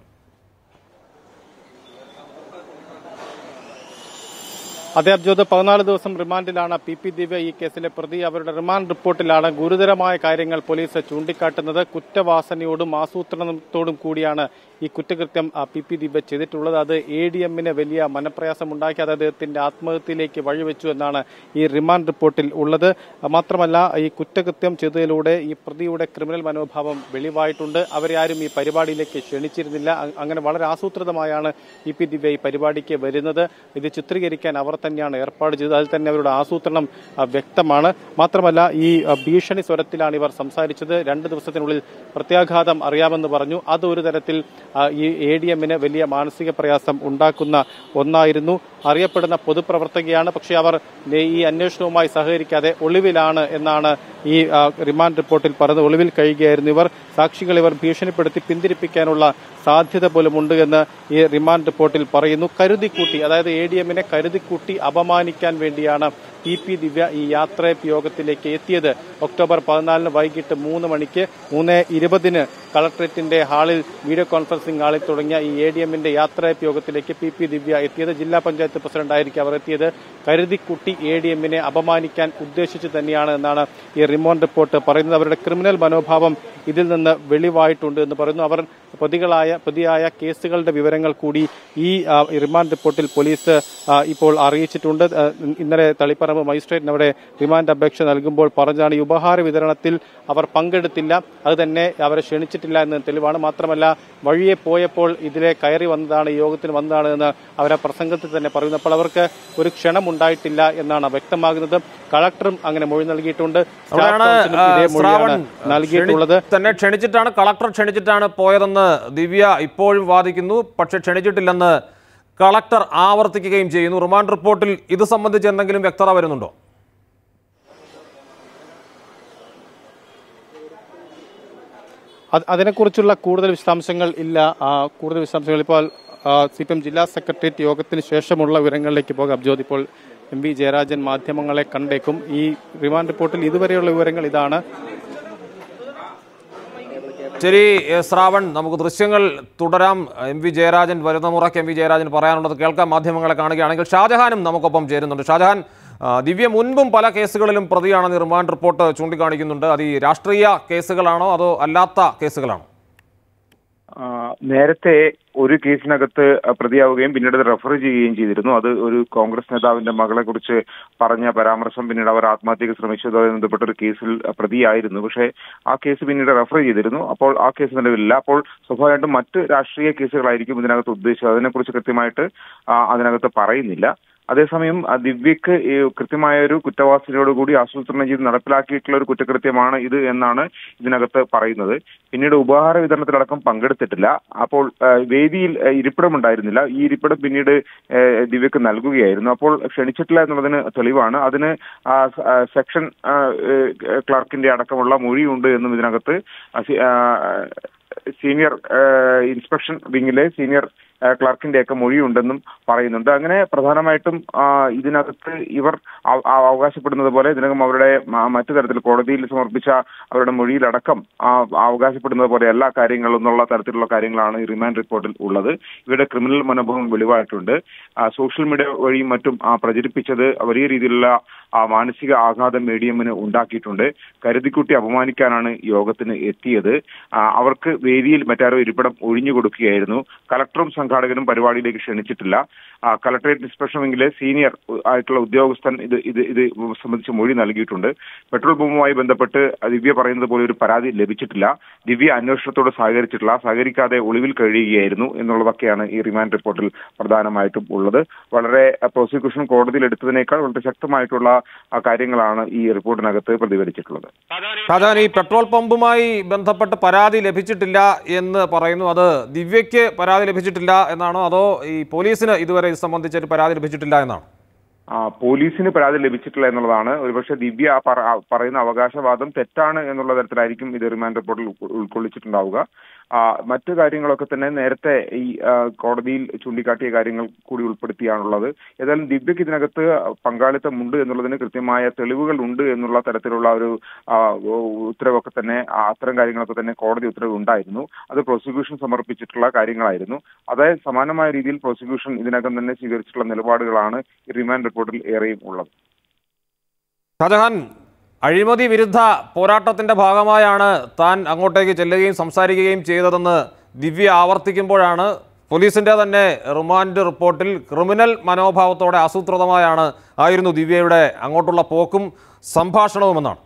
അതേ അബ്ജോദ് പതിനാല് ദിവസം റിമാൻഡിലാണ് പി പി ദിവ്യ ഈ കേസിലെ പ്രതി അവരുടെ റിമാൻഡ് റിപ്പോർട്ടിലാണ് ഗുരുതരമായ കാര്യങ്ങൾ പോലീസ് ചൂണ്ടിക്കാട്ടുന്നത് കുറ്റവാസനയോടും ആസൂത്രണത്തോടും കൂടിയാണ് ഈ കുറ്റകൃത്യം ആ, പി പി ദിവ്യ ചെയ്തിട്ടുള്ളത് അത് എ ഡി എമ്മിന് വലിയ മനപ്രയാസമുണ്ടാക്കി അത് അദ്ദേഹത്തിന്റെ ആത്മഹത്യയിലേക്ക് വഴിവെച്ചു എന്നാണ് ഈ റിമാൻഡ് റിപ്പോർട്ടിൽ ഉള്ളത് മാത്രമല്ല ഈ കുറ്റകൃത്യം ചെയ്തതിലൂടെ ഈ പ്രതിയുടെ ക്രിമിനൽ മനോഭാവം വെളിവായിട്ടുണ്ട് അവരെ ആരും ഈ പരിപാടിയിലേക്ക് ക്ഷണിച്ചിരുന്നില്ല അ- അങ്ങനെ വളരെ ആസൂത്രിതമായാണ് ഇ പി ദിവ്യ ഈ പരിപാടിക്ക് വരുന്നത് ഇത് ചിത്രീകരിക്കാൻ അവർ തന്നെയാണ് ഏർപ്പാട് ചെയ്തത് അതിൽ തന്നെ അവരുടെ ആസൂത്രണം ആ, വ്യക്തമാണ് മാത്രമല്ല ഈ ആ, ഭീഷണി സ്വരത്തിലാണ് ഇവർ സംസാരിച്ചത് രണ്ട് ദിവസത്തിനുള്ളിൽ പ്രത്യാഘാതം അറിയാമെന്ന് പറഞ്ഞു അത് ഒരു തരത്തിൽ ആ, ഈ എ ഡി എമ്മിന് വലിയ മാനസിക പ്രയാസം ഉണ്ടാക്കുന്ന ഒന്നായിരുന്നു അറിയപ്പെടുന്ന പൊതുപ്രവർത്തകയാണ് പക്ഷേ അവർ ഈ അന്വേഷണവുമായി സഹകരിക്കാതെ ഒളിവിലാണ് എന്നാണ് ഈ ആ, റിമാൻഡ് റിപ്പോർട്ടിൽ പറഞ്ഞത് ഒളിവിൽ കഴിയുകയായിരുന്നു ഇവർ സാക്ഷികളെ ഇവർ ഭീഷണിപ്പെടുത്തി പിന്തിരിപ്പിക്കാനുള്ള സാധ്യത പോലും ഉണ്ട് എന്ന് ഈ റിമാൻഡ് റിപ്പോർട്ടിൽ പറയുന്നു കരുതിക്കൂട്ടി അതായത് എ ഡി എമ്മിനെ കരുതിക്കൂട്ടി അപമാനിക്കാൻ വേണ്ടിയാണ് പി പി ദിവ്യ ഈ യാത്രയപ്പ് യോഗത്തിലേക്ക് എത്തിയത് ഒക്ടോബർ പതിനാലിന് വൈകിട്ട് മൂന്ന് മണിക്ക് മൂന്ന് ഇരുപതിന് കളക്ടറേറ്റിന്റെ ഹാളിൽ വീഡിയോ കോൺഫറൻസിംഗ് ഹാളിൽ തുടങ്ങിയ ഈ എ ഡി എമ്മിന്റെ യാത്രയപ്പ് യോഗത്തിലേക്ക് പി പി ദിവ്യ എത്തിയത് ജില്ലാ പഞ്ചായത്ത് പ്രസിഡന്റായിരിക്കും അവർ എത്തിയത് കരുതിക്കുട്ടി എ ഡി എമ്മിനെ അപമാനിക്കാൻ ഉദ്ദേശിച്ച് തന്നെയാണ് എന്നാണ് ഈ റിമോണ്ട് റിപ്പോർട്ട് പറയുന്നത് അവരുടെ ക്രിമിനൽ മനോഭാവം ഇതിൽ നിന്ന് വെളിവായിട്ടുണ്ട് എന്ന് പറയുന്നു അവർ പ്രതികളായ പ്രതിയായ കേസുകളുടെ വിവരങ്ങൾ കൂടി ഈ ആ, റിമാൻഡ് റിപ്പോർട്ടിൽ പോലീസ് ആ, ഇപ്പോൾ അറിയിച്ചിട്ടുണ്ട് ആ, ഇന്നലെ തളിപ്പറമ്പ് ഭരണപരവ് മജിസ്ട്രേറ്റിന് അവിടെ റിമാൻഡ് അപേക്ഷ നൽകുമ്പോൾ പറഞ്ഞാണ് ഈ ഉപഹാര വിതരണത്തിൽ അവർ പങ്കെടുത്തില്ല അത് തന്നെ അവരെ ക്ഷണിച്ചിട്ടില്ല എന്ന് തെളിവാണ് മാത്രമല്ല വഴിയെ പോയപ്പോൾ ഇതിലെ കയറി വന്നതാണ് ഈ യോഗത്തിന് വന്നതാണ് എന്ന് അവരെ പ്രസംഗത്തിൽ തന്നെ പറയുന്നു അപ്പോൾ അവർക്ക് ഒരു ക്ഷണമുണ്ടായിട്ടില്ല എന്നാണ് വ്യക്തമാകുന്നത് കളക്ടറും അങ്ങനെ മൊഴി നൽകിയിട്ടുണ്ട് സ്റ്റാഫ് അവിടെയാണ് കൗൺസിലും ആ, ഇതേ ശ്രാവൺ മൊഴിയാണ് നൽകിയിട്ടുള്ളത് ക്ഷണി- തന്നെ ക്ഷണിച്ചിട്ടാണ് കളക്ടർ ക്ഷണിച്ചിട്ടാണ് പോയതെന്ന് ദിവ്യ ഇപ്പോഴും വാദിക്കുന്നു പക്ഷെ ക്ഷണിച്ചിട്ടില്ലെന്ന് കളക്ടർ ആവർത്തിക്കുകയും ചെയ്യുന്നു റിമാൻഡ് റിപ്പോർട്ടിൽ ഇത് സംബന്ധിച്ച് എന്തെങ്കിലും വ്യക്തത വരുന്നുണ്ടോ അത് അതിനെക്കുറിച്ചുള്ള കൂടുതൽ വിശദാംശങ്ങൾ ഇല്ല ആ, കൂടുതൽ വിശദാംശങ്ങൾ ഇപ്പോൾ സി പി എം ജില്ലാ സെക്രട്ടേറിയറ്റ് യോഗത്തിന് ശേഷമുള്ള വിവരങ്ങളിലേക്ക് പോകാം ജ്യോതി ഇപ്പോൾ എം വി ജയരാജൻ മാധ്യമങ്ങളെ കണ്ടേക്കും ഈ റിമാൻഡ് റിപ്പോർട്ടിൽ ഇതുവരെയുള്ള വിവരങ്ങൾ ഇതാണ് ശരി എ, ശ്രാവൺ നമുക്ക് ദൃശ്യങ്ങൾ തുടരാം എം വി ജയരാജൻ വരുന്ന മുറയ്ക്ക് എം വി ജയരാജൻ പറയാനുള്ളത് കേൾക്കാം മാധ്യമങ്ങളെ കാണുകയാണെങ്കിൽ ഷാജഹാനും നമുക്കൊപ്പം ചേരുന്നുണ്ട് ഷാജഹാൻ ആ, ദിവ്യ മുൻപും പല കേസുകളിലും പ്രതിയാണെന്ന് റിമാൻഡ് റിപ്പോർട്ട് ചൂണ്ടിക്കാണിക്കുന്നുണ്ട് അത് ഈ രാഷ്ട്രീയ കേസുകളാണോ അതോ അല്ലാത്ത കേസുകളാണോ ആ, നേരത്തെ ഒരു കേസിനകത്ത് പ്രതിയാവുകയും പിന്നീട് അത് റെഫർ ചെയ്യുകയും ചെയ്തിരുന്നു അത് ഒരു കോൺഗ്രസ് നേതാവിന്റെ മകളെ കുറിച്ച് പറഞ്ഞ പരാമർശം പിന്നീട് അവർ ആത്മഹത്യക്ക് ശ്രമിച്ചതുമായി ബന്ധപ്പെട്ട ഒരു കേസിൽ പ്രതിയായിരുന്നു പക്ഷേ ആ കേസ് പിന്നീട് റെഫർ ചെയ്തിരുന്നു അപ്പോൾ ആ കേസ് നിലവിലില്ല അപ്പോൾ സ്വാഭാവികമായിട്ടും മറ്റ് രാഷ്ട്രീയ കേസുകളായിരിക്കും ഇതിനകത്ത് ഉദ്ദേശിച്ചത് അതിനെക്കുറിച്ച് കൃത്യമായിട്ട് ആ, അതിനകത്ത് പറയുന്നില്ല അതേസമയം ആ, ദിവ്യക്ക് ഈ കൃത്യമായ ഒരു കുറ്റവാസനയോടുകൂടി ആസൂത്രണം ചെയ്ത് നടപ്പിലാക്കിയിട്ടുള്ള ഒരു കുറ്റകൃത്യമാണ് ഇത് എന്നാണ് ഇതിനകത്ത് പറയുന്നത് പിന്നീട് ഉപഹാര വിതരണത്തിലടക്കം പങ്കെടുത്തിട്ടില്ല അപ്പോൾ ആ, വേദിയിൽ ആ, ഇരിപ്പിടം ഉണ്ടായിരുന്നില്ല ഈ ഇരിപ്പിടം പിന്നീട് ആ, ദിവ്യക്ക് നൽകുകയായിരുന്നു അപ്പോൾ ക്ഷണിച്ചിട്ടില്ല എന്നുള്ളതിന് തെളിവാണ് അതിന് ആ, സ- ആ, സെക്ഷൻ ആ, ഏ, ക്ലർക്കിന്റെ അടക്കമുള്ള മൊഴിയുണ്ട് എന്നും ഇതിനകത്ത് ആ, സി- ആ, സീനിയർ ആ, ഇൻസ്പെക്ഷൻ വിങ്ങിലെ സീനിയർ ആ, ക്ലർക്കിന്റെ ഒക്കെ മൊഴിയുണ്ടെന്നും പറയുന്നുണ്ട് അങ്ങനെ പ്രധാനമായിട്ടും ആ, ഇതിനകത്ത് ഇവർ അവ- ആ- അവകാശപ്പെടുന്നത് പോലെ ഇതിനകം അവരുടെ മ- മറ്റു തരത്തിൽ കോടതിയിൽ സമർപ്പിച്ച അവരുടെ മൊഴിയിലടക്കം ആ, അവകാശപ്പെടുന്നത് പോലെ എല്ലാ കാര്യങ്ങളും എന്നുള്ള തരത്തിലുള്ള കാര്യങ്ങളാണ് ഈ റിമാൻഡ് റിപ്പോർട്ടിൽ ഉള്ളത് ഇവരുടെ ക്രിമിനൽ മനോഭാവം വെളിവായിട്ടുണ്ട് ആ, സോഷ്യൽ മീഡിയ വഴിയും മറ്റും ആ, പ്രചരിപ്പിച്ചത് വലിയ രീതിയിലുള്ള ആ, മാനസിക ആഘാതം മീഡിയമിന് ഉണ്ടാക്കിയിട്ടുണ്ട് കരുതിക്കുട്ടി അപമാനിക്കാനാണ് യോഗത്തിന് എത്തിയത് ആ, അവർക്ക് വേദിയിൽ മറ്റാരോ ഇരിപ്പിടം ഒഴിഞ്ഞു കൊടുക്കുകയായിരുന്നു കലക്ടറും സംഘാടകനും പരിപാടിയിലേക്ക് ക്ഷണിച്ചിട്ടില്ല ആ, കളക്ടറേറ്റ് ഇൻസ്പെക്ഷൻ വിങ്ങിലെ സീനിയർ ആയിട്ടുള്ള ഉദ്യോഗസ്ഥൻ ഇത് ഇത് ഇത് സംബന്ധിച്ച് മൊഴി നൽകിയിട്ടുണ്ട് പെട്രോൾ ബോംബുമായി ബന്ധപ്പെട്ട് ദിവ്യ പറയുന്നത് പോലെ ഒരു പരാതി ലഭിച്ചിട്ടില്ല ദിവ്യ അന്വേഷണത്തോട് സഹകരിച്ചിട്ടില്ല സഹകരിക്കാതെ ഒളിവിൽ കഴിയുകയായിരുന്നു എന്നുള്ളതൊക്കെയാണ് ഈ റിമാൻഡ് റിപ്പോർട്ടിൽ പ്രധാനമായിട്ടും ഉള്ളത് വളരെ ആ, പ്രോസിക്യൂഷൻ കോടതിയിൽ എടുത്തതിനേക്കാൾ വളരെ ശക്തമായിട്ടുള്ള ആ, കാര്യങ്ങളാണ് ഈ റിപ്പോർട്ടിനകത്ത് പ്രതിഫലിച്ചിട്ടുള്ളത് ഷാജഹാൻ ഈ പെട്രോൾ പമ്പുമായി ബന്ധപ്പെട്ട് പരാതി ലഭിച്ചിട്ടില്ല എന്ന് പറയുന്നു അത് ദിവ്യയ്ക്ക് പരാതി ലഭിച്ചിട്ടില്ല എന്നാണോ അതോ ഈ പോലീസിന് ഇതുവരെ ഇത് സംബന്ധിച്ചൊരു പരാതി ലഭിച്ചിട്ടില്ല എന്നാണോ ആ, പോലീസിന് പരാതി ലഭിച്ചിട്ടില്ല എന്നുള്ളതാണ് ഒരുപക്ഷെ ദിവ്യ ആ പറ- ആ പറയുന്ന അവകാശവാദം തെറ്റാണ് എന്നുള്ള തരത്തിലായിരിക്കും ഇത് റിമാൻഡ് റിപ്പോർട്ടിൽ ഉൾ- ഉൾക്കൊള്ളിച്ചിട്ടുണ്ടാവുക ആ, മറ്റു കാര്യങ്ങളൊക്കെ തന്നെ നേരത്തെ ഈ ആ, കോടതിയിൽ ചൂണ്ടിക്കാട്ടിയ കാര്യങ്ങൾ കൂടി ഉൾപ്പെടുത്തിയാണുള്ളത് ഏതായാലും ദിവ്യക്ക് ഇതിനകത്ത് പങ്കാളിത്തമുണ്ട് എന്നുള്ളതിന് കൃത്യമായ തെളിവുകൾ ഉണ്ട് എന്നുള്ള തരത്തിലുള്ള ഒരു ആ, ഉത്തരവൊക്കെ തന്നെ ആ, അത്തരം കാര്യങ്ങളൊക്കെ തന്നെ കോടതി ഉത്തരവ് ഉണ്ടായിരുന്നു അത് പ്രോസിക്യൂഷൻ സമർപ്പിച്ചിട്ടുള്ള കാര്യങ്ങളായിരുന്നു അതായത് സമാനമായ രീതിയിൽ പ്രോസിക്യൂഷൻ ഇതിനകം തന്നെ സ്വീകരിച്ചിട്ടുള്ള നിലപാടുകളാണ് ഈ റിമാൻഡ് റിപ്പോർട്ടിൽ ഏറെയും ഉള്ളത് ഷാജഹാൻ അഴിമതി വിരുദ്ധ പോരാട്ടത്തിന്റെ ഭാഗമായാണ് താൻ അങ്ങോട്ടേക്ക് ചെല്ലുകയും സംസാരിക്കുകയും ചെയ്തതെന്ന് ദിവ്യ ആവർത്തിക്കുമ്പോഴാണ് പോലീസിന്റെ തന്നെ റിമാൻഡ് റിപ്പോർട്ടിൽ ക്രിമിനൽ മനോഭാവത്തോടെ ആസൂത്രിതമായാണ് ആയിരുന്നു ദിവ്യയുടെ അങ്ങോട്ടുള്ള പോക്കും സംഭാഷണവുമെന്നാണ്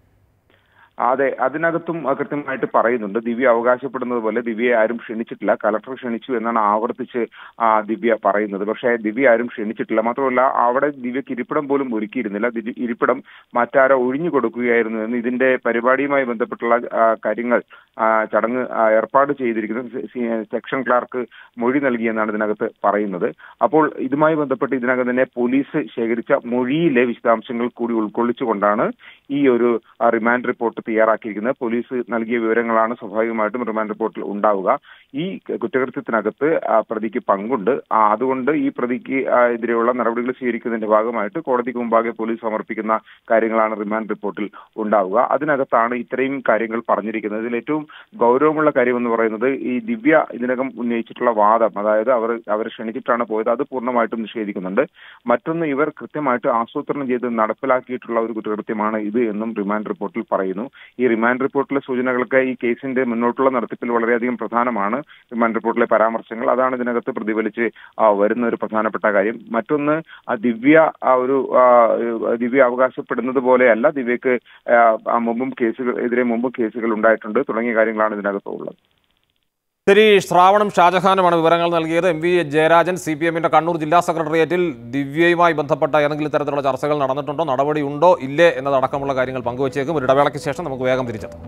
അതെ അതിനകത്തും ആ, കൃത്യമായിട്ട് പറയുന്നുണ്ട് ദിവ്യ അവകാശപ്പെടുന്നത് പോലെ ദിവ്യയെ ആരും ക്ഷണിച്ചിട്ടില്ല കലക്ടർ ക്ഷണിച്ചു എന്നാണ് ആവർത്തിച്ച് ആ, ദിവ്യ പറയുന്നത് പക്ഷേ ദിവ്യ ആരും ക്ഷണിച്ചിട്ടില്ല മാത്രമല്ല അവിടെ ദിവ്യക്ക് ഇരിപ്പിടം പോലും ഒരുക്കിയിരുന്നില്ല ദിവ്യ- ഇരിപ്പിടം മറ്റാരോ ഒഴിഞ്ഞു കൊടുക്കുകയായിരുന്നു എന്ന് ഇതിന്റെ പരിപാടിയുമായി ബന്ധപ്പെട്ടുള്ള ആ, കാര്യങ്ങൾ ആ, ചടങ്ങ് ആ, ഏർപ്പാട് ചെയ്തിരിക്കുന്ന സെ- സെ- സെക്ഷൻ ക്ലാർക്ക് മൊഴി നൽകിയെന്നാണ് ഇതിനകത്ത് പറയുന്നത് അപ്പോൾ ഇതുമായി ബന്ധപ്പെട്ട് ഇതിനകം തന്നെ പോലീസ് ശേഖരിച്ച മൊഴിയിലെ വിശദാംശങ്ങൾ കൂടി ഉൾക്കൊള്ളിച്ചുകൊണ്ടാണ് ഈ ഒരു ആ, റിമാൻഡ് റിപ്പോർട്ട് തയ്യാറാക്കിയിരിക്കുന്നത് പോലീസ് നൽകിയ വിവരങ്ങളാണ് സ്വാഭാവികമായിട്ടും റിമാൻഡ് റിപ്പോർട്ടിൽ ഉണ്ടാവുക ഈ കുറ്റകൃത്യത്തിനകത്ത് ആ, പ്രതിക്ക് പങ്കുണ്ട് ആ, അതുകൊണ്ട് ഈ പ്രതിക്ക് ആ, എതിരെയുള്ള നടപടികൾ സ്വീകരിക്കുന്നതിന്റെ ഭാഗമായിട്ട് കോടതിക്ക് മുമ്പാകെ പോലീസ് സമർപ്പിക്കുന്ന കാര്യങ്ങളാണ് റിമാൻഡ് റിപ്പോർട്ടിൽ ഉണ്ടാവുക അതിനകത്താണ് ഇത്രയും കാര്യങ്ങൾ പറഞ്ഞിരിക്കുന്നത് ഇതിൽ ഏറ്റവും ഗൗരവമുള്ള കാര്യം എന്ന് പറയുന്നത് ഈ ദിവ്യ ഇതിനകം ഉന്നയിച്ചിട്ടുള്ള വാദം അതായത് അവർ അവരെ ക്ഷണിച്ചിട്ടാണ് പോയത് അത് പൂർണ്ണമായിട്ടും നിഷേധിക്കുന്നുണ്ട് മറ്റൊന്ന് ഇവർ കൃത്യമായിട്ട് ആസൂത്രണം ചെയ്ത് നടപ്പിലാക്കിയിട്ടുള്ള ഒരു കുറ്റകൃത്യമാണ് ഇത് എന്നും റിമാൻഡ് റിപ്പോർട്ടിൽ പറയുന്നു ഈ റിമാൻഡ് റിപ്പോർട്ടിലെ സൂചനകളൊക്കെ ഈ കേസിന്റെ മുന്നോട്ടുള്ള നടത്തിപ്പിൽ വളരെയധികം പ്രധാനമാണ് റിമാൻഡ് റിപ്പോർട്ടിലെ പരാമർശങ്ങൾ അതാണ് ഇതിനകത്ത് പ്രതിഫലിച്ച് ആ, വരുന്ന ഒരു പ്രധാനപ്പെട്ട കാര്യം മറ്റൊന്ന് ആ ദിവ്യ ആ ഒരു ആ, ദിവ്യ അവകാശപ്പെടുന്നത് പോലെയല്ല ദിവ്യക്ക് ആ, ആ മുമ്പും കേസുകൾ എതിരെ മുമ്പും കേസുകൾ ഉണ്ടായിട്ടുണ്ട് തുടങ്ങിയ കാര്യങ്ങളാണ് ഇതിനകത്തുള്ളത് ശരി ശ്രാവണം ഷാജഹാനുമാണ് വിവരങ്ങൾ നൽകിയത് M V Jayarajan C P എമ്മിന്റെ കണ്ണൂർ ജില്ലാ സെക്രട്ടേറിയറ്റിൽ ദിവ്യയുമായി ബന്ധപ്പെട്ട ഏതെങ്കിലും തരത്തിലുള്ള ചർച്ചകൾ നടന്നിട്ടുണ്ടോ നടപടി ഉണ്ടോ ഇല്ലേ എന്നതടക്കമുള്ള കാര്യങ്ങൾ പങ്കുവച്ചേക്കും ഒരു ഇടവേളയ്ക്ക് ശേഷം നമുക്ക് വേഗം തിരിച്ചെത്താം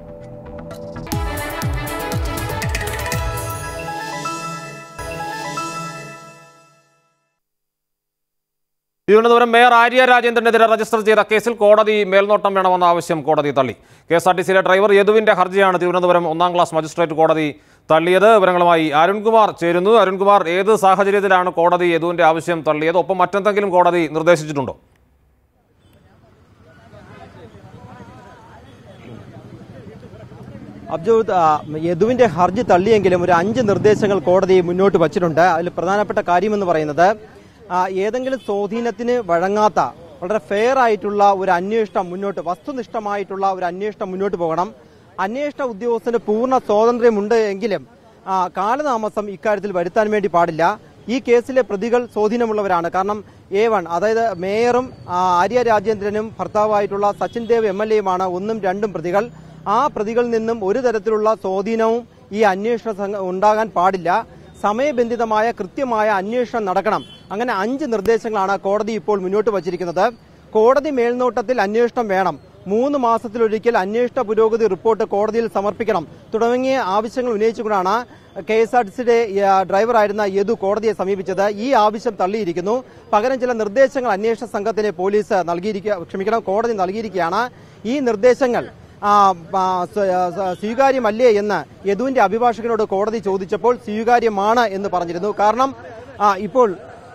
തിരുവനന്തപുരം മേയർ ആര്യ രാജേന്ദ്രനെതിരെ രജിസ്റ്റർ ചെയ്ത കേസിൽ കോടതി മേൽനോട്ടം വേണമെന്ന ആവശ്യം കോടതി തള്ളി കെ എസ് ആർ ടി സിയിലെ ഡ്രൈവർ യദുവിന്റെ ഹർജിയാണ് തിരുവനന്തപുരം ഒന്നാം ക്ലാസ് മജിസ്ട്രേറ്റ് കോടതി തള്ളിയത് വിവരങ്ങളുമായി അരുൺകുമാർ ചേരുന്നു അരുൺകുമാർ ഏത് സാഹചര്യത്തിലാണ് കോടതി യദുവിന്റെ ആവശ്യം തള്ളിയത് ഒപ്പം മറ്റെന്തെങ്കിലും കോടതി നിർദ്ദേശിച്ചിട്ടുണ്ടോ അബ്ജോദ് ആ, യദുവിന്റെ ഹർജി തള്ളിയെങ്കിലും ഒരു അഞ്ച് നിർദ്ദേശങ്ങൾ കോടതി മുന്നോട്ട് വച്ചിട്ടുണ്ട് അതിൽ പ്രധാനപ്പെട്ട കാര്യമെന്ന് പറയുന്നത് ആ, ഏതെങ്കിലും സ്വാധീനത്തിന് വഴങ്ങാത്ത വളരെ ഫെയർ ആയിട്ടുള്ള ഒരു അന്വേഷണം മുന്നോട്ട് വസ്തുനിഷ്ഠമായിട്ടുള്ള ഒരു അന്വേഷണം മുന്നോട്ട് പോകണം അന്വേഷണ ഉദ്യോഗസ്ഥന് പൂർണ്ണ സ്വാതന്ത്ര്യമുണ്ട് എങ്കിലും ആ, കാലതാമസം ഇക്കാര്യത്തിൽ വരുത്താൻ വേണ്ടി പാടില്ല ഈ കേസിലെ പ്രതികൾ സ്വാധീനമുള്ളവരാണ് കാരണം എ വൺ അതായത് മേയറും ആ, ആര്യ രാജേന്ദ്രനും ഭർത്താവായിട്ടുള്ള സച്ചിൻ ദേവ് എം എൽ എയുമാണ് ഒന്നും രണ്ടും പ്രതികൾ ആ പ്രതികളിൽ നിന്നും ഒരു തരത്തിലുള്ള സ്വാധീനവും ഈ അന്വേഷണ സംഘം ഉണ്ടാകാൻ പാടില്ല സമയബന്ധിതമായ കൃത്യമായ അന്വേഷണം നടക്കണം അങ്ങനെ അഞ്ച് നിർദ്ദേശങ്ങളാണ് കോടതി ഇപ്പോൾ മുന്നോട്ട് വച്ചിരിക്കുന്നത് കോടതി മേൽനോട്ടത്തിൽ അന്വേഷണം വേണം മൂന്ന് മാസത്തിലൊരിക്കൽ അന്വേഷണ പുരോഗതി റിപ്പോർട്ട് കോടതിയിൽ സമർപ്പിക്കണം തുടങ്ങിയ ആവശ്യങ്ങൾ ഉന്നയിച്ചുകൊണ്ടാണ് കെ എസ് ആർ ടി സിയുടെ ഡ്രൈവറായിരുന്ന യദു കോടതിയെ സമീപിച്ചത് ഈ ആവശ്യം തള്ളിയിരിക്കുന്നു പകരം ചില നിർദ്ദേശങ്ങൾ അന്വേഷണ സംഘത്തിന് പോലീസ് നൽകിയിരിക്കുക ക്ഷമിക്കണം കോടതി നൽകിയിരിക്കുകയാണ് ഈ നിർദ്ദേശങ്ങൾ ആ, ആ, സ്വ- സ്വ- സ്വീകാര്യമല്ലേ എന്ന് യദുവിന്റെ അഭിഭാഷകനോട് കോടതി ചോദിച്ചപ്പോൾ സ്വീകാര്യമാണ് എന്ന് പറഞ്ഞിരുന്നു കാരണം ആ, ഇപ്പോൾ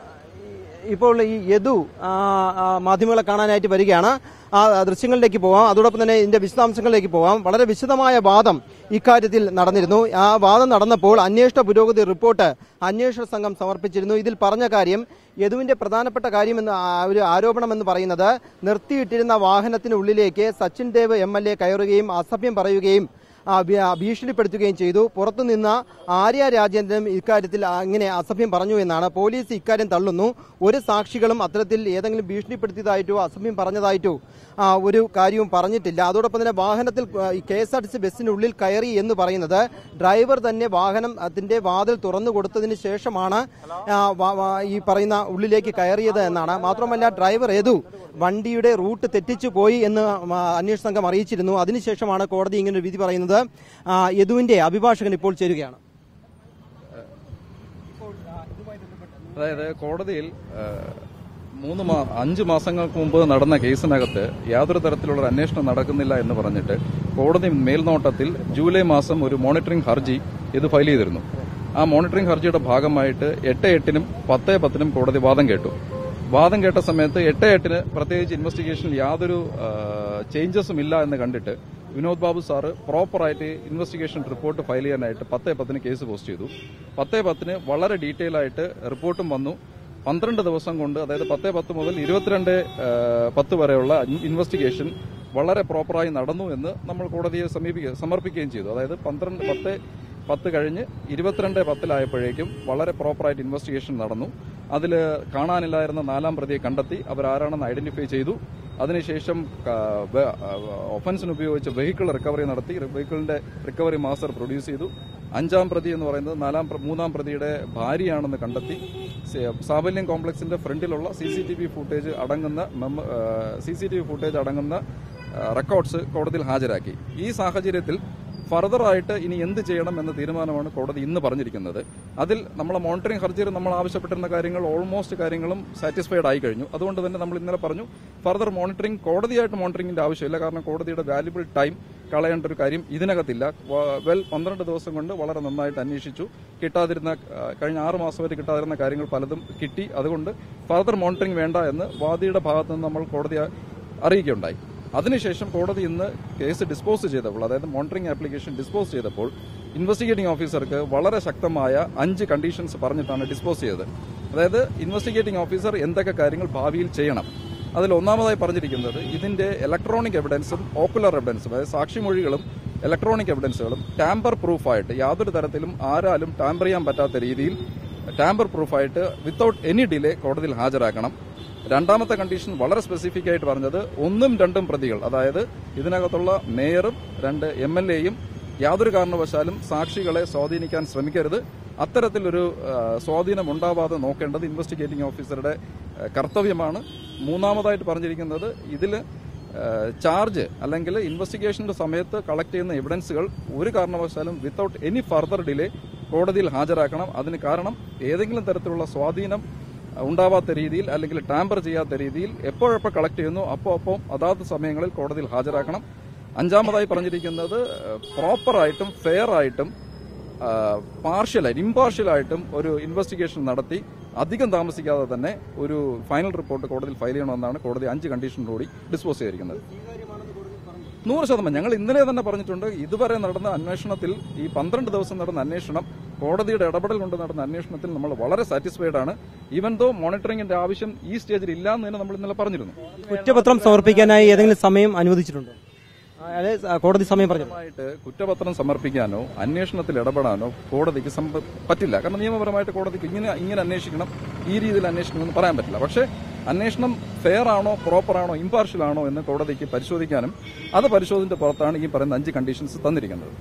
ഇപ്പോൾ ഈ യദു ആ, ആ, മാധ്യമങ്ങളെ കാണാനായിട്ട് വരികയാണ് ആ ദൃശ്യങ്ങളിലേക്ക് പോകാം അതോടൊപ്പം തന്നെ ഇതിന്റെ വിശദാംശങ്ങളിലേക്ക് പോകാം വളരെ വിശദമായ വാദം ഇക്കാര്യത്തിൽ നടന്നിരുന്നു ആ വാദം നടന്നപ്പോൾ അന്വേഷണ പുരോഗതി റിപ്പോർട്ട് അന്വേഷണ സംഘം സമർപ്പിച്ചിരുന്നു ഇതിൽ പറഞ്ഞ കാര്യം യദുവിന്റെ പ്രധാനപ്പെട്ട കാര്യമെന്ന് ആ ഒരു ആരോപണം എന്ന് പറയുന്നത് നിർത്തിയിട്ടിരുന്ന വാഹനത്തിനുള്ളിലേക്ക് Sachin Dev M L A കയറുകയും അസഭ്യം പറയുകയും ആ, ഭീ- ആ, ഭീഷണിപ്പെടുത്തുകയും ചെയ്തു പുറത്തുനിന്ന ആര്യ രാജേന്ദ്രൻ ഇക്കാര്യത്തിൽ അങ്ങനെ അസഭ്യം പറഞ്ഞു എന്നാണ് പോലീസ് ഇക്കാര്യം തള്ളുന്നു ഒരു സാക്ഷികളും അത്തരത്തിൽ ഏതെങ്കിലും ഭീഷണിപ്പെടുത്തിയതായിട്ടോ അസഭ്യം പറഞ്ഞതായിട്ടോ ആ, ഒരു കാര്യവും പറഞ്ഞിട്ടില്ല അതോടൊപ്പം തന്നെ വാഹനത്തിൽ K S R T C ബസ്സിനുള്ളിൽ കയറി എന്ന് പറയുന്നത് ഡ്രൈവർ തന്നെ വാഹനം അതിന്റെ വാതിൽ തുറന്നു കൊടുത്തതിന് ശേഷമാണ് ആ, വ- വ- ഈ പറയുന്ന ഉള്ളിലേക്ക് കയറിയത് എന്നാണ് മാത്രമല്ല ഡ്രൈവർ ഏതു വണ്ടിയുടെ റൂട്ട് തെറ്റിച്ചു പോയി എന്ന് ആ, അന്വേഷണ സംഘം അറിയിച്ചിരുന്നു അതിനുശേഷമാണ് കോടതി ഇങ്ങനെ ഒരു വിധി പറയുന്നത് ആ, യദുവിന്റെ അഭിഭാഷകൻ ഇപ്പോൾ ചേരുകയാണ് അതായത് കോടതിയിൽ ആ, മൂന്ന് മാ അഞ്ച് മാസങ്ങൾക്ക് മുമ്പ് നടന്ന കേസിനകത്ത് യാതൊരു തരത്തിലുള്ള ഒരു അന്വേഷണം നടക്കുന്നില്ല എന്ന് പറഞ്ഞിട്ട് കോടതി മേൽനോട്ടത്തിൽ ജൂലൈ മാസം ഒരു മോണിറ്ററിംഗ് ഹർജി ഇത് ഫയൽ ചെയ്തിരുന്നു ആ മോണിറ്ററിംഗ് ഹർജിയുടെ ഭാഗമായിട്ട് എട്ട് എട്ടിനും പത്ത് പത്തിനും കോടതി വാദം കേട്ടു വാദം കേട്ട സമയത്ത് എട്ട് എട്ടിന് പ്രത്യേകിച്ച് ഇൻവെസ്റ്റിഗേഷനിൽ യാതൊരു ചേഞ്ചസും ഇല്ല എന്ന് കണ്ടിട്ട് വിനോദ് ബാബു സാറ് പ്രോപ്പറായിട്ട് ഇൻവെസ്റ്റിഗേഷൻ റിപ്പോർട്ട് ഫയൽ ചെയ്യാനായിട്ട് പത്തേ പത്തിന് കേസ് പോസ്റ്റ് ചെയ്തു പത്തേ പത്തിന് വളരെ ഡീറ്റെയിൽ ആയിട്ട് റിപ്പോർട്ടും വന്നു പന്ത്രണ്ട് ദിവസം കൊണ്ട് അതായത് പത്തേ പത്ത് മുതൽ ഇരുപത്തിരണ്ട് ആ, പത്ത് വരെയുള്ള ഇൻവെസ്റ്റിഗേഷൻ വളരെ പ്രോപ്പറായി നടന്നു എന്ന് നമ്മൾ കോടതിയെ സമീപിക്കുക സമർപ്പിക്കുകയും ചെയ്തു അതായത് പന്ത്രണ്ട് പത്ത് പത്ത് കഴിഞ്ഞ് ഇരുപത്തിരണ്ട് പത്തിലായപ്പോഴേക്കും വളരെ പ്രോപ്പറായിട്ട് ഇൻവെസ്റ്റിഗേഷൻ നടന്നു അതിൽ കാണാനില്ലായിരുന്ന നാലാം പ്രതിയെ കണ്ടെത്തി അവരാരാണെന്ന് ഐഡന്റിഫൈ ചെയ്തു അതിനുശേഷം ഒഫൻസിന് ഉപയോഗിച്ച വെഹിക്കിൾ റിക്കവറി നടത്തി വെഹിക്കിളിന്റെ റിക്കവറി മാസ്റ്റർ പ്രൊഡ്യൂസ് ചെയ്തു അഞ്ചാം പ്രതി എന്ന് പറയുന്നത് നാലാം പ്ര- മൂന്നാം പ്രതിയുടെ ഭാര്യയാണെന്ന് കണ്ടെത്തി സെ- സാബല്യം കോംപ്ലക്സിന്റെ ഫ്രണ്ടിലുള്ള C C T V footage അടങ്ങുന്ന C C T V footage അടങ്ങുന്ന റെക്കോർഡ്സ് കോടതിയിൽ ഹാജരാക്കി ഈ സാഹചര്യത്തിൽ ഫർദർ ആയിട്ട് ഇനി എന്ത് ചെയ്യണം എന്ന തീരുമാനമാണ് കോടതി ഇന്ന് പറഞ്ഞിരിക്കുന്നത് അതിൽ നമ്മളെ മോണിറ്ററിംഗ് ഹർജിയിൽ നമ്മൾ ആവശ്യപ്പെട്ടിരുന്ന കാര്യങ്ങൾ ഓൾമോസ്റ്റ് കാര്യങ്ങളും സാറ്റിസ്ഫൈഡ് ആയി കഴിഞ്ഞു അതുകൊണ്ട് തന്നെ നമ്മൾ ഇന്നലെ പറഞ്ഞു ഫർദർ മോണിറ്ററിംഗ് കോടതിയായിട്ട് മോണിറ്ററിംഗിന്റെ ആവശ്യമില്ല കാരണം കോടതിയുടെ വാല്യുബിൾ ടൈം കളയേണ്ട ഒരു കാര്യം ഇതിനകത്തില്ല വ- വെൽ പന്ത്രണ്ട് ദിവസം കൊണ്ട് വളരെ നന്നായിട്ട് അന്വേഷിച്ചു കിട്ടാതിരുന്ന ആ, കഴിഞ്ഞ ആറ് മാസം വരെ കിട്ടാതിരുന്ന കാര്യങ്ങൾ പലതും കിട്ടി അതുകൊണ്ട് ഫർദർ മോണിറ്ററിംഗ് വേണ്ട എന്ന് വാദിയുടെ ഭാഗത്ത് നിന്ന് നമ്മൾ കോടതിയെ അറിയിക്കുകയുണ്ടായി അതിനുശേഷം കോടതി ഇന്ന് കേസ് ഡിസ്പോസ് ചെയ്തപ്പോൾ അതായത് മോണിറ്ററിംഗ് ആപ്ലിക്കേഷൻ ഡിസ്പോസ് ചെയ്തപ്പോൾ ഇൻവെസ്റ്റിഗേറ്റിംഗ് ഓഫീസർക്ക് വളരെ ശക്തമായ അഞ്ച് കണ്ടീഷൻസ് പറഞ്ഞിട്ടാണ് ഡിസ്പോസ് ചെയ്തത് അതായത് ഇൻവെസ്റ്റിഗേറ്റിംഗ് ഓഫീസർ എന്തൊക്കെ കാര്യങ്ങൾ ഭാവിയിൽ ചെയ്യണം അതിൽ ഒന്നാമതായി പറഞ്ഞിരിക്കുന്നത് ഇതിന്റെ ഇലക്ട്രോണിക് എവിഡൻസും ഓക്കുലർ എവിഡൻസും അതായത് സാക്ഷിമൊഴികളും ഇലക്ട്രോണിക് എവിഡൻസുകളും ടാമ്പർ പ്രൂഫായിട്ട് യാതൊരു തരത്തിലും ആരാലും ടാമ്പർ ചെയ്യാൻ പറ്റാത്ത രീതിയിൽ ടാമ്പർ പ്രൂഫായിട്ട് വിത്തൗട്ട് എനി ഡിലേ കോടതിയിൽ ഹാജരാക്കണം രണ്ടാമത്തെ കണ്ടീഷൻ വളരെ സ്പെസിഫിക് ആയിട്ട് പറഞ്ഞത് ഒന്നും രണ്ടും പ്രതികൾ അതായത് ഇതിനകത്തുള്ള മേയറും രണ്ട് എം എൽ എയും യാതൊരു കാരണവശാലും സാക്ഷികളെ സ്വാധീനിക്കാൻ ശ്രമിക്കരുത് അത്തരത്തിലൊരു ആ, സ്വാധീനം ഉണ്ടാവാതെ നോക്കേണ്ടത് ഇൻവെസ്റ്റിഗേറ്റിംഗ് ഓഫീസറുടെ ആ, കർത്തവ്യമാണ് മൂന്നാമതായിട്ട് പറഞ്ഞിരിക്കുന്നത് ഇതിൽ ചാർജ് അല്ലെങ്കിൽ ഇൻവെസ്റ്റിഗേഷന്റെ സമയത്ത് കളക്ട് ചെയ്യുന്ന എവിഡൻസുകൾ ഒരു കാരണവശാലും വിത്തൗട്ട് എനി ഫർദർ ഡിലേ കോടതിയിൽ ഹാജരാക്കണം അതിന് കാരണം ഏതെങ്കിലും തരത്തിലുള്ള സ്വാധീനം ഉണ്ടാവാത്ത രീതിയിൽ അല്ലെങ്കിൽ ടാമ്പർ ചെയ്യാത്ത രീതിയിൽ എപ്പോഴെപ്പോൾ കളക്ട് ചെയ്യുന്നു അപ്പോൾ അപ്പോൾ അതാത് സമയങ്ങളിൽ കോടതിയിൽ ഹാജരാക്കണം അഞ്ചാമതായി പറഞ്ഞിരിക്കുന്നത് പ്രോപ്പറായിട്ടും ഫെയർ ആയിട്ടും പാർഷ്യലായിട്ട് ഇമ്പാർഷ്യലായിട്ടും ഒരു ഇൻവെസ്റ്റിഗേഷൻ നടത്തി അധികം താമസിക്കാതെ തന്നെ ഒരു ഫൈനൽ റിപ്പോർട്ട് കോടതിയിൽ ഫയൽ ചെയ്യണമെന്നാണ് കോടതി അഞ്ച് കണ്ടീഷനോടുകൂടി ഡിസ്പോസ് ചെയ്തിരിക്കുന്നത് നൂറ് ശതമാനം ഞങ്ങൾ ഇന്നലെ തന്നെ പറഞ്ഞിട്ടുണ്ട് ഇതുവരെ നടന്ന അന്വേഷണത്തിൽ ഈ പന്ത്രണ്ട് ദിവസം നടന്ന അന്വേഷണം കോടതിയുടെ ഇടപെടൽ കൊണ്ട് നടന്ന അന്വേഷണത്തിൽ നമ്മൾ വളരെ സാറ്റിസ്ഫൈഡ് ആണ് ഈവൻ ദോ മോണിറ്ററിംഗിന്റെ ആവശ്യം ഈ സ്റ്റേജിൽ ഇല്ല എന്ന് തന്നെ നമ്മൾ ഇന്നലെ പറഞ്ഞിരുന്നു കുറ്റപത്രം സമർപ്പിക്കാനായി ഏതെങ്കിലും സമയം അനുവദിച്ചിട്ടുണ്ടോ അതായത് കോടതി സമയം പറഞ്ഞു നിയമപരമായിട്ട് കുറ്റപത്രം സമർപ്പിക്കാനോ അന്വേഷണത്തിൽ ഇടപെടാനോ കോടതിക്ക് സംഭ- പറ്റില്ല കാരണം നിയമപരമായിട്ട് കോടതിക്ക് ഇങ്ങനെ ഇങ്ങനെ അന്വേഷിക്കണം ഈ രീതിയിൽ അന്വേഷിക്കണം എന്ന് പറയാൻ പറ്റില്ല പക്ഷേ അന്വേഷണം ഫെയർ ആണോ പ്രോപ്പർ ആണോ ഇമ്പാർഷ്യൽ ആണോ എന്ന് കോടതിക്ക് പരിശോധിക്കാനും അത് പരിശോധനയുടെ പുറത്താണ് ഈ പറയുന്ന അഞ്ച് കണ്ടീഷൻസ് തന്നിരിക്കുന്നത്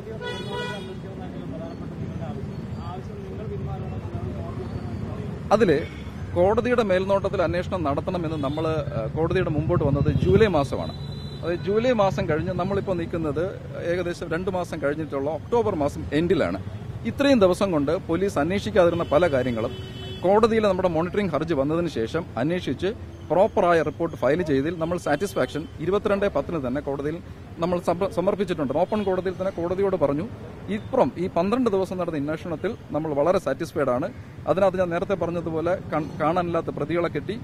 അതില് കോടതിയുടെ മേൽനോട്ടത്തിൽ അന്വേഷണം നടത്തണമെന്ന് നമ്മൾ കോടതിയുടെ മുമ്പോട്ട് വന്നത് ജൂലൈ മാസമാണ് അത് ജൂലൈ മാസം കഴിഞ്ഞ് നമ്മളിപ്പോൾ നിൽക്കുന്നത് ഏകദേശം രണ്ട് മാസം കഴിഞ്ഞിട്ടുള്ള ഒക്ടോബർ മാസം എൻഡിലാണ് ഇത്രയും ദിവസം കൊണ്ട് പോലീസ് അന്വേഷിക്കാതിരുന്ന പല കാര്യങ്ങളും കോടതിയിൽ നമ്മുടെ മോണിറ്ററിംഗ് ഹർജി വന്നതിന് ശേഷം അന്വേഷിച്ച് പ്രോപ്പറായ റിപ്പോർട്ട് ഫയൽ ചെയ്തതിൽ നമ്മൾ സാറ്റിസ്ഫാക്ഷൻ ഇരുപത്തിരണ്ട് പത്തിന് തന്നെ കോടതിയിൽ നമ്മൾ സമ- സമർപ്പിച്ചിട്ടുണ്ട് ഓപ്പൺ കോടതിയിൽ തന്നെ കോടതിയോട് പറഞ്ഞു ഇപ്പുറം ഈ പന്ത്രണ്ട് ദിവസം നടന്ന അന്വേഷണത്തിൽ നമ്മൾ വളരെ സാറ്റിസ്ഫൈഡ് ആണ് അതിനകത്ത് ഞാൻ നേരത്തെ പറഞ്ഞതുപോലെ കൺ- കാണാനില്ലാത്ത പ്രതികളെ കെട്ടി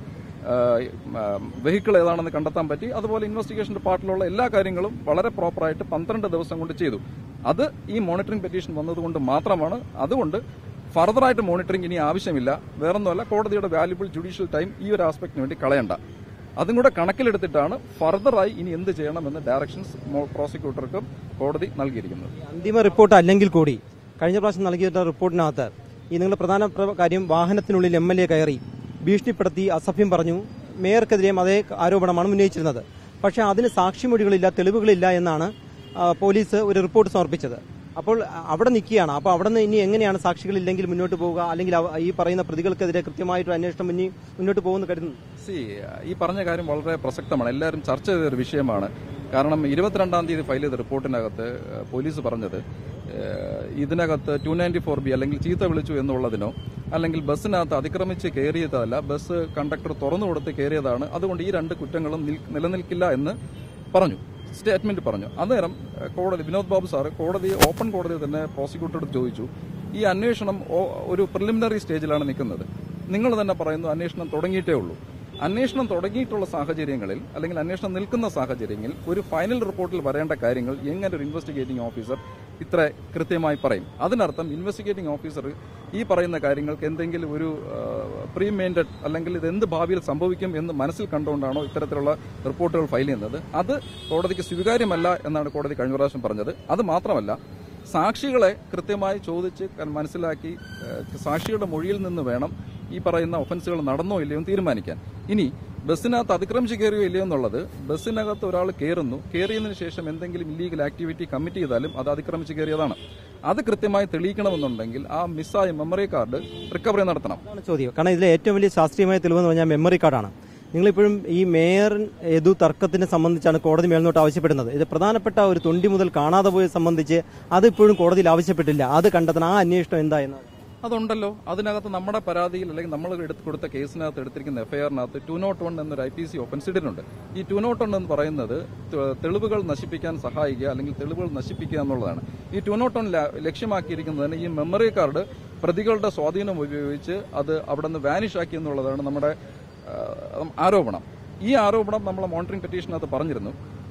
വെഹിക്കിൾ ഏതാണെന്ന് കണ്ടെത്താൻ പറ്റി അതുപോലെ ഇൻവെസ്റ്റിഗേഷന്റെ പാർട്ടിലുള്ള എല്ലാ കാര്യങ്ങളും വളരെ പ്രോപ്പറായിട്ട് പന്ത്രണ്ട് ദിവസം കൊണ്ട് ചെയ്തു അത് ഈ മോണിറ്ററിംഗ് പെറ്റീഷൻ വന്നതുകൊണ്ട് മാത്രമാണ് അതുകൊണ്ട് ഫർദറായിട്ട് മോണിറ്ററിംഗ് ഇനി ആവശ്യമില്ല വേറൊന്നുമല്ല കോടതിയുടെ വാല്യുബിൾ ജുഡീഷ്യൽ ടൈം ഈ ഒരു ആസ്പെക്ടിന് വേണ്ടി കളയണ്ട അതും കൂടെ കണക്കിലെടുത്തിട്ടാണ് ഫർദറായി ഇനി എന്ത് ചെയ്യണമെന്ന് ഡയറക്ഷൻസ് പ്രോസിക്യൂട്ടർക്കും കോടതി നൽകിയിരിക്കുന്നത് അന്തിമ റിപ്പോർട്ട് അല്ലെങ്കിൽ കൂടി കഴിഞ്ഞ പ്രാവശ്യം നൽകിയ റിപ്പോർട്ടിനകത്ത് ഈ നിങ്ങളുടെ പ്രധാന പ്ര- കാര്യം വാഹനത്തിനുള്ളിൽ എം എൽ എ കയറി ഭീഷണിപ്പെടുത്തി അസഭ്യം പറഞ്ഞു മേയർക്കെതിരെയും അതേ ആരോപണമാണ് ഉന്നയിച്ചിരുന്നത് പക്ഷേ അതിന് സാക്ഷിമൊഴികളില്ല തെളിവുകളില്ല എന്നാണ് ആ, പോലീസ് ഒരു റിപ്പോർട്ട് സമർപ്പിച്ചത് അപ്പോൾ അ- അവിടെ നിൽക്കുകയാണ് അപ്പോൾ അവിടെ നിന്ന് ഇനി എങ്ങനെയാണ് സാക്ഷികളില്ലെങ്കിൽ മുന്നോട്ട് പോവുക അല്ലെങ്കിൽ അവ- ഈ പറയുന്ന പ്രതികൾക്കെതിരെ കൃത്യമായിട്ടൊരു അന്വേഷണം ഇനി മുന്നോട്ട് പോകുമെന്ന് കരുതുന്നു സി ഈ പറഞ്ഞ കാര്യം വളരെ പ്രസക്തമാണ് എല്ലാവരും ചർച്ച ചെയ്ത ഒരു വിഷയമാണ് കാരണം ഇരുപത്തിരണ്ടാം തീയതി ഫയൽ ചെയ്ത റിപ്പോർട്ടിനകത്ത് ഏഹ്, പോലീസ് പറഞ്ഞത് ഏഹ്, ഇതിനകത്ത് ടു നയൻറ്റി ഫോർ ബി അല്ലെങ്കിൽ ചീത്ത വിളിച്ചു എന്നുള്ളതിനോ അല്ലെങ്കിൽ ബസ്സിനകത്ത് അതിക്രമിച്ച് കയറിയതല്ല ബസ് കണ്ടക്ടർ തുറന്നു കൊടുത്ത് കയറിയതാണ് അതുകൊണ്ട് ഈ രണ്ട് കുറ്റങ്ങളും നിൽ- നിലനിൽക്കില്ല എന്ന് പറഞ്ഞു സ്റ്റേറ്റ്മെന്റ് പറഞ്ഞു അന്നേരം ഏഹ്, കോടതി വിനോദ് ബാബു സാറ് കോടതി ഓപ്പൺ കോടതി തന്നെ പ്രോസിക്യൂട്ടറോട് ചോദിച്ചു ഈ അന്വേഷണം ഓ- ഒരു പ്രിലിമിനറി സ്റ്റേജിലാണ് നിൽക്കുന്നത് നിങ്ങൾ തന്നെ പറയുന്നു അന്വേഷണം തുടങ്ങിയിട്ടേ ഉള്ളൂ അന്വേഷണം തുടങ്ങിയിട്ടുള്ള സാഹചര്യങ്ങളിൽ അല്ലെങ്കിൽ അന്വേഷണം നിൽക്കുന്ന സാഹചര്യങ്ങളിൽ ഒരു ഫൈനൽ റിപ്പോർട്ടിൽ വരേണ്ട കാര്യങ്ങൾ എങ്ങനെ ഒരു ഇൻവെസ്റ്റിഗേറ്റിംഗ് ഓഫീസർ ഇത്ര കൃത്യമായി പറയും അതിനർത്ഥം ഇൻവെസ്റ്റിഗേറ്റിംഗ് ഓഫീസർ ഈ പറയുന്ന കാര്യങ്ങൾക്ക് എന്തെങ്കിലും ഒരു പ്രീമെയിൻറ്റഡ് അല്ലെങ്കിൽ ഇത് എന്ത് ഭാവിയിൽ സംഭവിക്കും എന്ന് മനസ്സിൽ കണ്ടുകൊണ്ടാണോ ഇത്തരത്തിലുള്ള റിപ്പോർട്ടുകൾ ഫയൽ ചെയ്യുന്നത് അത് കോടതിക്ക് സ്വീകാര്യമല്ല എന്നാണ് കോടതി കഴിഞ്ഞ പ്രാവശ്യം പറഞ്ഞത് അത് മാത്രമല്ല സാക്ഷികളെ കൃത്യമായി ചോദിച്ച് ക- മനസ്സിലാക്കി ഏഹ്, സാക്ഷിയുടെ മൊഴിയിൽ നിന്ന് വേണം ഈ പറയുന്ന ഒഫൻസുകൾ നടന്നോ ഇല്ലയോ എന്ന് തീരുമാനിക്കാൻ ഇനി ബസ്സിനകത്ത് അതിക്രമിച്ച് കയറിയോ ഇല്ലയോ എന്നുള്ളത് ബസ്സിനകത്ത് ഒരാൾ കയറുന്നു കയറിയതിനു ശേഷം എന്തെങ്കിലും ഇല്ലീഗൽ ആക്ടിവിറ്റി കമ്മിറ്റ് ചെയ്താലും അത് അതിക്രമിച്ച് കയറിയതാണ് അത് കൃത്യമായി തെളിയിക്കണമെന്നുണ്ടെങ്കിൽ ആ മിസ്സായ മെമ്മറി കാർഡ് റിക്കവറി നടത്തണം അതാണ് ചോദ്യം കാരണം ഇതിലെ ഏറ്റവും വലിയ ശാസ്ത്രീയമായ തെളിവെന്ന് പറഞ്ഞാൽ മെമ്മറി കാർഡാണ് നിങ്ങളിപ്പോഴും ഈ മേയർ എതു തർക്കത്തിനെ സംബന്ധിച്ചാണ് കോടതി മേൽനോട്ട് ആവശ്യപ്പെടുന്നത് ഇത് പ്രധാനപ്പെട്ട ഒരു തൊണ്ടി മുതൽ കാണാതെ പോയത് സംബന്ധിച്ച് അത് ഇപ്പോഴും കോടതിയിൽ ആവശ്യപ്പെട്ടില്ല അത് കണ്ടെത്തണം ആ അന്വേഷണം എന്താ എന്ന് അതുണ്ടല്ലോ അതിനകത്ത് നമ്മുടെ പരാതിയിൽ അല്ലെങ്കിൽ നമ്മൾ എടുത്ത് കൊടുത്ത കേസിനകത്ത് എടുത്തിരിക്കുന്ന എഫ്ഐആറിനകത്ത് ടു നോട്ട് വൺ എന്നൊരു ഐ പി സി ഒഫൻസ് ഇട്ടിട്ടുണ്ട് ഈ ടു നോട്ട് വൺ എന്ന് പറയുന്നത് ത- തെളിവുകൾ നശിപ്പിക്കാൻ സഹായിക്കുക അല്ലെങ്കിൽ തെളിവുകൾ നശിപ്പിക്കുക എന്നുള്ളതാണ് ഈ ടു നോട്ട് വൺ ലക്ഷ്യമാക്കിയിരിക്കുന്നത് തന്നെ ഈ മെമ്മറി കാർഡ് പ്രതികളുടെ സ്വാധീനം ഉപയോഗിച്ച് അത് അവിടെ നിന്ന് വാനിഷ് ആക്കി എന്നുള്ളതാണ് നമ്മുടെ ആ, ആരോപണം ഈ ആരോപണം നമ്മൾ മോണിറ്ററിംഗ് പെറ്റീഷനകത്ത് പറഞ്ഞിരുന്നു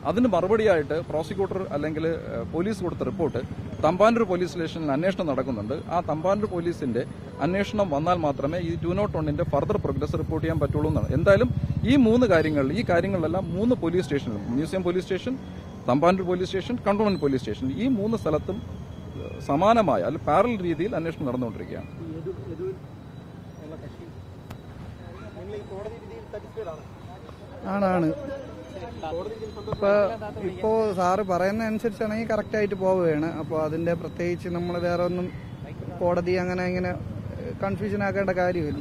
അതിന് മറുപടിയായിട്ട് പ്രോസിക്യൂട്ടർ അല്ലെങ്കിൽ ഏഹ്, പോലീസ് കൊടുത്ത റിപ്പോർട്ട് തമ്പാനൂർ പോലീസ് സ്റ്റേഷനിൽ അന്വേഷണം നടക്കുന്നുണ്ട് ആ തമ്പാനൂർ പോലീസിന്റെ അന്വേഷണം വന്നാൽ മാത്രമേ ഈ ടു നോട്ട് വണ്ണിന്റെ ഫർദർ പ്രോഗ്രസ് റിപ്പോർട്ട് ചെയ്യാൻ പറ്റുള്ളൂ എന്നാണ് എന്തായാലും ഈ മൂന്ന് കാര്യങ്ങൾ ഈ കാര്യങ്ങളിലെല്ലാം മൂന്ന് പോലീസ് സ്റ്റേഷനിൽ museum police station Thampanoor police station cantonment police station ഈ മൂന്ന് സ്ഥലത്തും ഏഹ്, സമാനമായ അല്ലെങ്കിൽ പാരൽ രീതിയിൽ അന്വേഷണം നടന്നുകൊണ്ടിരിക്കുകയാണ് ആണാണ് ഇപ്പൊ ഇപ്പോ സാറ് പറയുന്ന അനുസരിച്ചാണെങ്കിൽ കറക്റ്റ് ആയിട്ട് പോവുകയാണ് അപ്പോൾ അതിന്റെ പ്രത്യേകിച്ച് നമ്മൾ വേറെ ഒന്നും കോടതി അങ്ങനെ ഇങ്ങനെ കൺഫ്യൂഷൻ ആക്കേണ്ട കാര്യമില്ല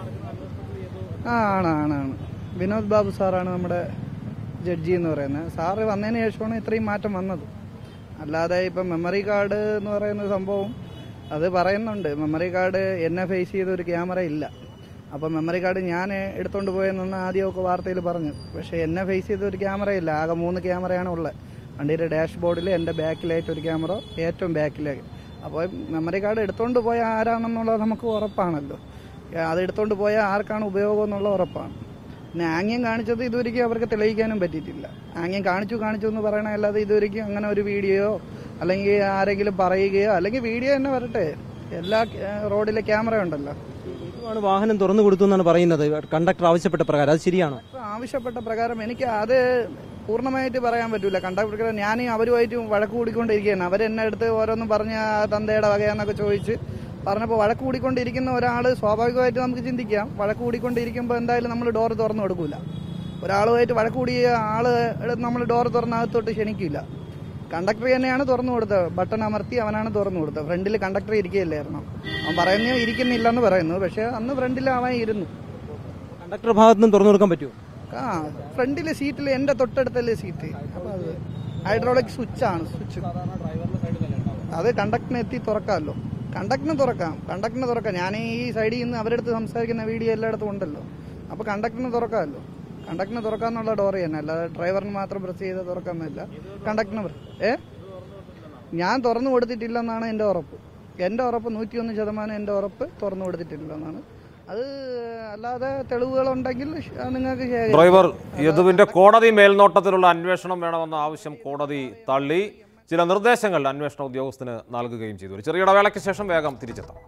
ആ ആണ് ആണ് ആണ് വിനോദ് ബാബു സാറാണ് നമ്മുടെ ജഡ്ജി എന്ന് പറയുന്നത് സാറ് വന്നതിന് ശേഷമാണ് ഇത്രയും മാറ്റം വന്നത് അല്ലാതെ ഇപ്പം മെമ്മറി കാർഡ് എന്ന് പറയുന്ന സംഭവം അത് പറയുന്നുണ്ട് മെമ്മറി കാർഡ് എന്നെ ഫേസ് ചെയ്ത ഒരു ക്യാമറ ഇല്ല അപ്പം മെമ്മറി കാർഡ് ഞാൻ എടുത്തുകൊണ്ട് പോയെന്നാണ് ആദ്യമൊക്കെ വാർത്തയിൽ പറഞ്ഞു പക്ഷേ എന്നെ ഫേസ് ചെയ്ത ഒരു ക്യാമറ ഇല്ല ആകെ മൂന്ന് ക്യാമറയാണ് ഉള്ളത് വണ്ടിയുടെ ഡാഷ് ബോർഡിൽ എൻ്റെ ബാക്കിലായിട്ട് ഒരു ക്യാമറ ഏറ്റവും ബാക്കിലേക്ക് അപ്പോൾ മെമ്മറി കാർഡ് എടുത്തുകൊണ്ട് പോയ ആരാണെന്നുള്ളത് നമുക്ക് ഉറപ്പാണല്ലോ അത് എടുത്തുകൊണ്ട് പോയാൽ ആർക്കാണ് ഉപയോഗം എന്നുള്ള ഉറപ്പാണ് പിന്നെ ആംഗ്യം കാണിച്ചത് ഇതുവരെയ്ക്കും അവർക്ക് തെളിയിക്കാനും പറ്റിയിട്ടില്ല ആംഗ്യം കാണിച്ചു കാണിച്ചു എന്ന് പറയണ അല്ലാതെ ഇതുവരെയ്ക്കും അങ്ങനെ ഒരു വീഡിയോയോ അല്ലെങ്കിൽ ആരെങ്കിലും പറയുകയോ അല്ലെങ്കിൽ വീഡിയോ തന്നെ വരട്ടെ എല്ലാ ഏഹ്, റോഡിലെ ക്യാമറ ഉണ്ടല്ലോ ആണ് വാഹനം തുറന്നു കൊടുത്തു എന്നാണ് പറയുന്നത് കണ്ടക്ടർ ആവശ്യപ്പെട്ട പ്രകാരം അത് ശരിയാണോ ഇപ്പൊ ആവശ്യപ്പെട്ട പ്രകാരം എനിക്ക് അത് പൂർണ്ണമായിട്ട് പറയാൻ പറ്റൂല കണ്ടക്ടർ ഞാൻ അവരുമായിട്ട് വഴക്ക് കൂടിക്കൊണ്ടിരിക്കുകയാണ് അവരെന്നെ അടുത്ത് ഓരോന്നും പറഞ്ഞ ആ തന്തയുടെ വകയാന്നൊക്കെ ചോദിച്ച് പറഞ്ഞപ്പോൾ വഴക്ക് കൂടിക്കൊണ്ടിരിക്കുന്ന ഒരാൾ സ്വാഭാവികമായിട്ട് നമുക്ക് ചിന്തിക്കാം വഴക്ക് കൂടിക്കൊണ്ടിരിക്കുമ്പോൾ എന്തായാലും നമ്മൾ ഡോർ തുറന്നു കൊടുക്കൂല ഒരാളുമായിട്ട് വഴക്ക് കൂടിയ ആള് നമ്മൾ ഡോർ തുറന്നകത്തോട്ട് ക്ഷണിക്കില്ല കണ്ടക്ടർ തന്നെയാണ് തുറന്നു കൊടുത്തത് ബട്ടൺ അമർത്തി അവനാണ് തുറന്നു കൊടുത്തത് ഫ്രണ്ടിൽ കണ്ടക്ടർ ഇരിക്കുകയല്ലായിരുന്നു അവൻ പറയുന്നു ഇരിക്കുന്നില്ലെന്ന് പറയുന്നു പക്ഷെ അന്ന് ഫ്രണ്ടിൽ അവൻ ഇരുന്നു കണ്ടക്ടർ ഭാഗത്ത് നിന്ന് തുറന്നു കൊടുക്കാൻ പറ്റുമോ ആ ഫ്രണ്ടിലെ സീറ്റിൽ എന്റെ തൊട്ടടുത്തല്ലേ സീറ്റ് അപ്പൊ അത് ഹൈഡ്രോളിക് സ്വിച്ച് ആണ് സ്വിച്ച് അത് കണ്ടക്ടറിന് എത്തി തുറക്കാമല്ലോ കണ്ടക്ടറിന് തുറക്കാം കണ്ടക്ടറിന് തുറക്കാം ഞാൻ ഈ സൈഡിൽ നിന്ന് അവരുടെ അടുത്ത് സംസാരിക്കുന്ന വീഡിയോ എല്ലായിടത്തും ഉണ്ടല്ലോ അപ്പൊ കണ്ടക്ടറിന് തുറക്കാമല്ലോ കണ്ടക്ടറിന് തുറക്കാന്നുള്ള ഡോർ തന്നെ അല്ലാതെ ഡ്രൈവറിന് മാത്രം പ്രസ് ചെയ്ത് തുറക്കാൻ പറ്റില്ല കണ്ടക്ടറിന് പ്ര- ഏ ഞാൻ തുറന്നു കൊടുത്തിട്ടില്ലെന്നാണ് എൻ്റെ ഉറപ്പ് എൻ്റെ ഉറപ്പ് നൂറ്റിയൊന്ന് ശതമാനം എൻ്റെ ഉറപ്പ് തുറന്നു കൊടുത്തിട്ടില്ലെന്നാണ് അത് അല്ലാതെ തെളിവുകളുണ്ടെങ്കിൽ ഷ- നിങ്ങൾക്ക് ശേഖരിക്കാം. ഡ്രൈവർ യദുവിന്റെ കോടതി മേൽനോട്ടത്തിലുള്ള അന്വേഷണം വേണമെന്ന ആവശ്യം കോടതി തള്ളി ചില നിർദ്ദേശങ്ങൾ അന്വേഷണ ഉദ്യോഗസ്ഥന് നൽകുകയും ചെയ്തു ഒരു ചെറിയ ഇടവേളയ്ക്ക് ശേഷം വേഗം തിരിച്ചെത്താം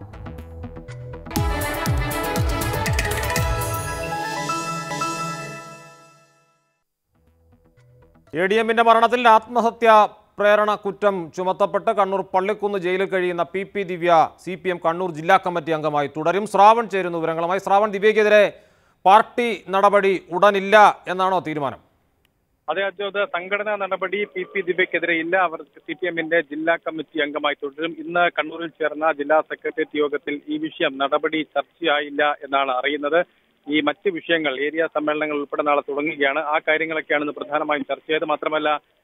എ ഡി എമ്മിന്റെ മരണത്തിൽ ആത്മഹത്യാ പ്രേരണ കുറ്റം ചുമത്തപ്പെട്ട് കണ്ണൂർ പള്ളിക്കുന്ന് ജയിലിൽ കഴിയുന്ന P P Divya C P M Kannur ജില്ലാ കമ്മിറ്റി അംഗമായി തുടരും ശ്രാവൺ ചേരുന്നു വിവരങ്ങളുമായി ശ്രാവൺ ദിവ്യക്കെതിരെ പാർട്ടി നടപടി ഉടനില്ല എന്നാണോ തീരുമാനം അതേ അദ്യോത് സംഘടനാ നടപടി പി പി ദിവ്യക്കെതിരെ ഇല്ല അവർ സി പി എമ്മിന്റെ ജില്ലാ കമ്മിറ്റി അംഗമായി തുടരും ഇന്ന് കണ്ണൂരിൽ ചേർന്ന ജില്ലാ സെക്രട്ടേറിയറ്റ് യോഗത്തിൽ ഈ വിഷയം നടപടി ചർച്ചയായില്ല എന്നാണ് അറിയുന്നത് ഈ മറ്റ് വിഷയങ്ങൾ ഏരിയ സമ്മേളനങ്ങൾ ഉൾപ്പെടെ നാളെ തുടങ്ങുകയാണ് ആ കാര്യങ്ങളൊക്കെയാണ് ഇന്ന് പ്രധാനമായും ചർച്ച ചെയ്തത് മാത്രമല്ല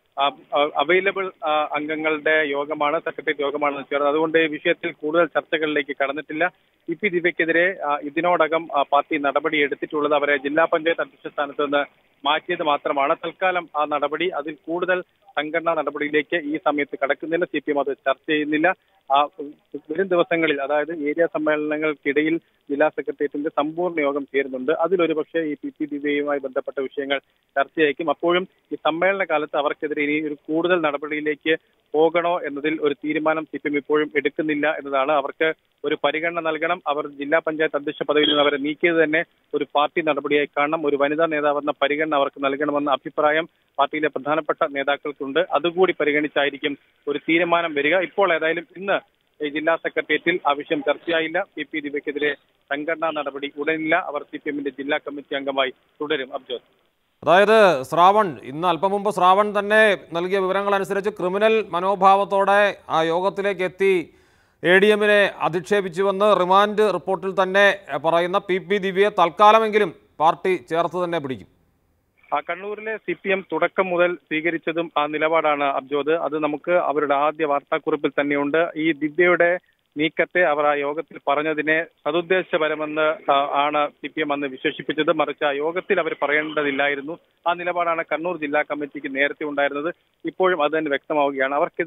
അവൈലബിൾ അംഗങ്ങളുടെ യോഗമാണ് സെക്രട്ടേറിയറ്റ് യോഗമാണ് ഇന്ന് ചേർന്നത് അതുകൊണ്ട് ഈ വിഷയത്തിൽ കൂടുതൽ ചർച്ചകളിലേക്ക് കടന്നിട്ടില്ല ഇ പി ദിവ്യക്കെതിരെ ആ, ഇതിനോടകം ആ, പാർട്ടി നടപടി എടുത്തിട്ടുള്ളത് അവരെ ജില്ലാ പഞ്ചായത്ത് അധ്യക്ഷ സ്ഥാനത്ത് നിന്ന് മാറ്റിയത് മാത്രമാണ് തൽക്കാലം ആ നടപടി അതിൽ കൂടുതൽ സംഘടനാ നടപടിയിലേക്ക് ഈ സമയത്ത് കടക്കുന്നില്ല സി പി എം അത് ചർച്ച ചെയ്യുന്നില്ല ആ വരും ദിവസങ്ങളിൽ അതായത് ഏരിയ സമ്മേളനങ്ങൾക്കിടയിൽ ജില്ലാ സെക്രട്ടേറിയറ്റിന്റെ സമ്പൂർണ്ണ യോഗം ചേരുന്നുണ്ട് അതിലൊരു പക്ഷേ ഈ പി പി ദിവ്യയുമായി ബന്ധപ്പെട്ട വിഷയങ്ങൾ ചർച്ചയായിരിക്കും അപ്പോഴും ഈ സമ്മേളന കാലത്ത് അവർക്കെതിരെ ഇനി ഒരു കൂടുതൽ നടപടിയിലേക്ക് പോകണോ എന്നതിൽ ഒരു തീരുമാനം സി പി എം ഇപ്പോഴും എടുക്കുന്നില്ല എന്നതാണ് അവർക്ക് ഒരു പരിഗണന നൽകണം അവർ ജില്ലാ പഞ്ചായത്ത് അധ്യക്ഷ പദവിയിൽ നിന്ന് അവരെ നീക്കിയത് തന്നെ ഒരു പാർട്ടി നടപടിയായി കാണണം ഒരു വനിതാ നേതാവെന്ന പരിഗണന അവർക്ക് നൽകണമെന്ന അഭിപ്രായം പാർട്ടിയിലെ പ്രധാനപ്പെട്ട നേതാക്കൾക്കുണ്ട് അതുകൂടി പരിഗണിച്ചായിരിക്കും ഒരു തീരുമാനം വരിക ഇപ്പോൾ ഏതായാലും ഇന്ന് ഈ ജില്ലാ സെക്രട്ടേറിയറ്റിൽ ആ വിഷയം ചർച്ചയായില്ല പി പി ദിവ്യക്കെതിരെ സംഘടനാ നടപടി ഉടനില്ല അവർ സി പി എമ്മിന്റെ ജില്ലാ കമ്മിറ്റി അംഗമായി തുടരും അബ്ജോസ് അതായത് ശ്രാവൺ ഇന്ന് അല്പം മുമ്പ് ശ്രാവൺ തന്നെ നൽകിയ വിവരങ്ങൾ അനുസരിച്ച് ക്രിമിനൽ മനോഭാവത്തോടെ ആ യോഗത്തിലേക്ക് എത്തി എ ഡി എമ്മിനെ അധിക്ഷേപിച്ചുവെന്ന് റിമാൻഡ് റിപ്പോർട്ടിൽ തന്നെ എ, പറയുന്ന പി പി ദിവ്യയെ തൽക്കാലമെങ്കിലും പാർട്ടി ചേർത്ത് തന്നെ പിടിക്കും ആ കണ്ണൂരിലെ സി പി എം തുടക്കം മുതൽ സ്വീകരിച്ചതും ആ നിലപാടാണ് അബ്ജോദ് അത് നമുക്ക് അവരുടെ ആദ്യ വാർത്താക്കുറിപ്പിൽ തന്നെയുണ്ട് ഈ ദിവ്യയുടെ നീക്കത്തെ അവർ ആ യോഗത്തിൽ പറഞ്ഞതിനെ സതുദ്ദേശപരമെന്ന് ആ, ആണ് സി പി എം അന്ന് വിശേഷിപ്പിച്ചത് മറിച്ച് ആ യോഗത്തിൽ അവർ പറയേണ്ടതില്ലായിരുന്നു ആ നിലപാടാണ് കണ്ണൂർ ജില്ലാ കമ്മിറ്റിക്ക് നേരത്തെ ഉണ്ടായിരുന്നത് ഇപ്പോഴും അത് തന്നെ വ്യക്തമാവുകയാണ് അവർക്കെതിരെ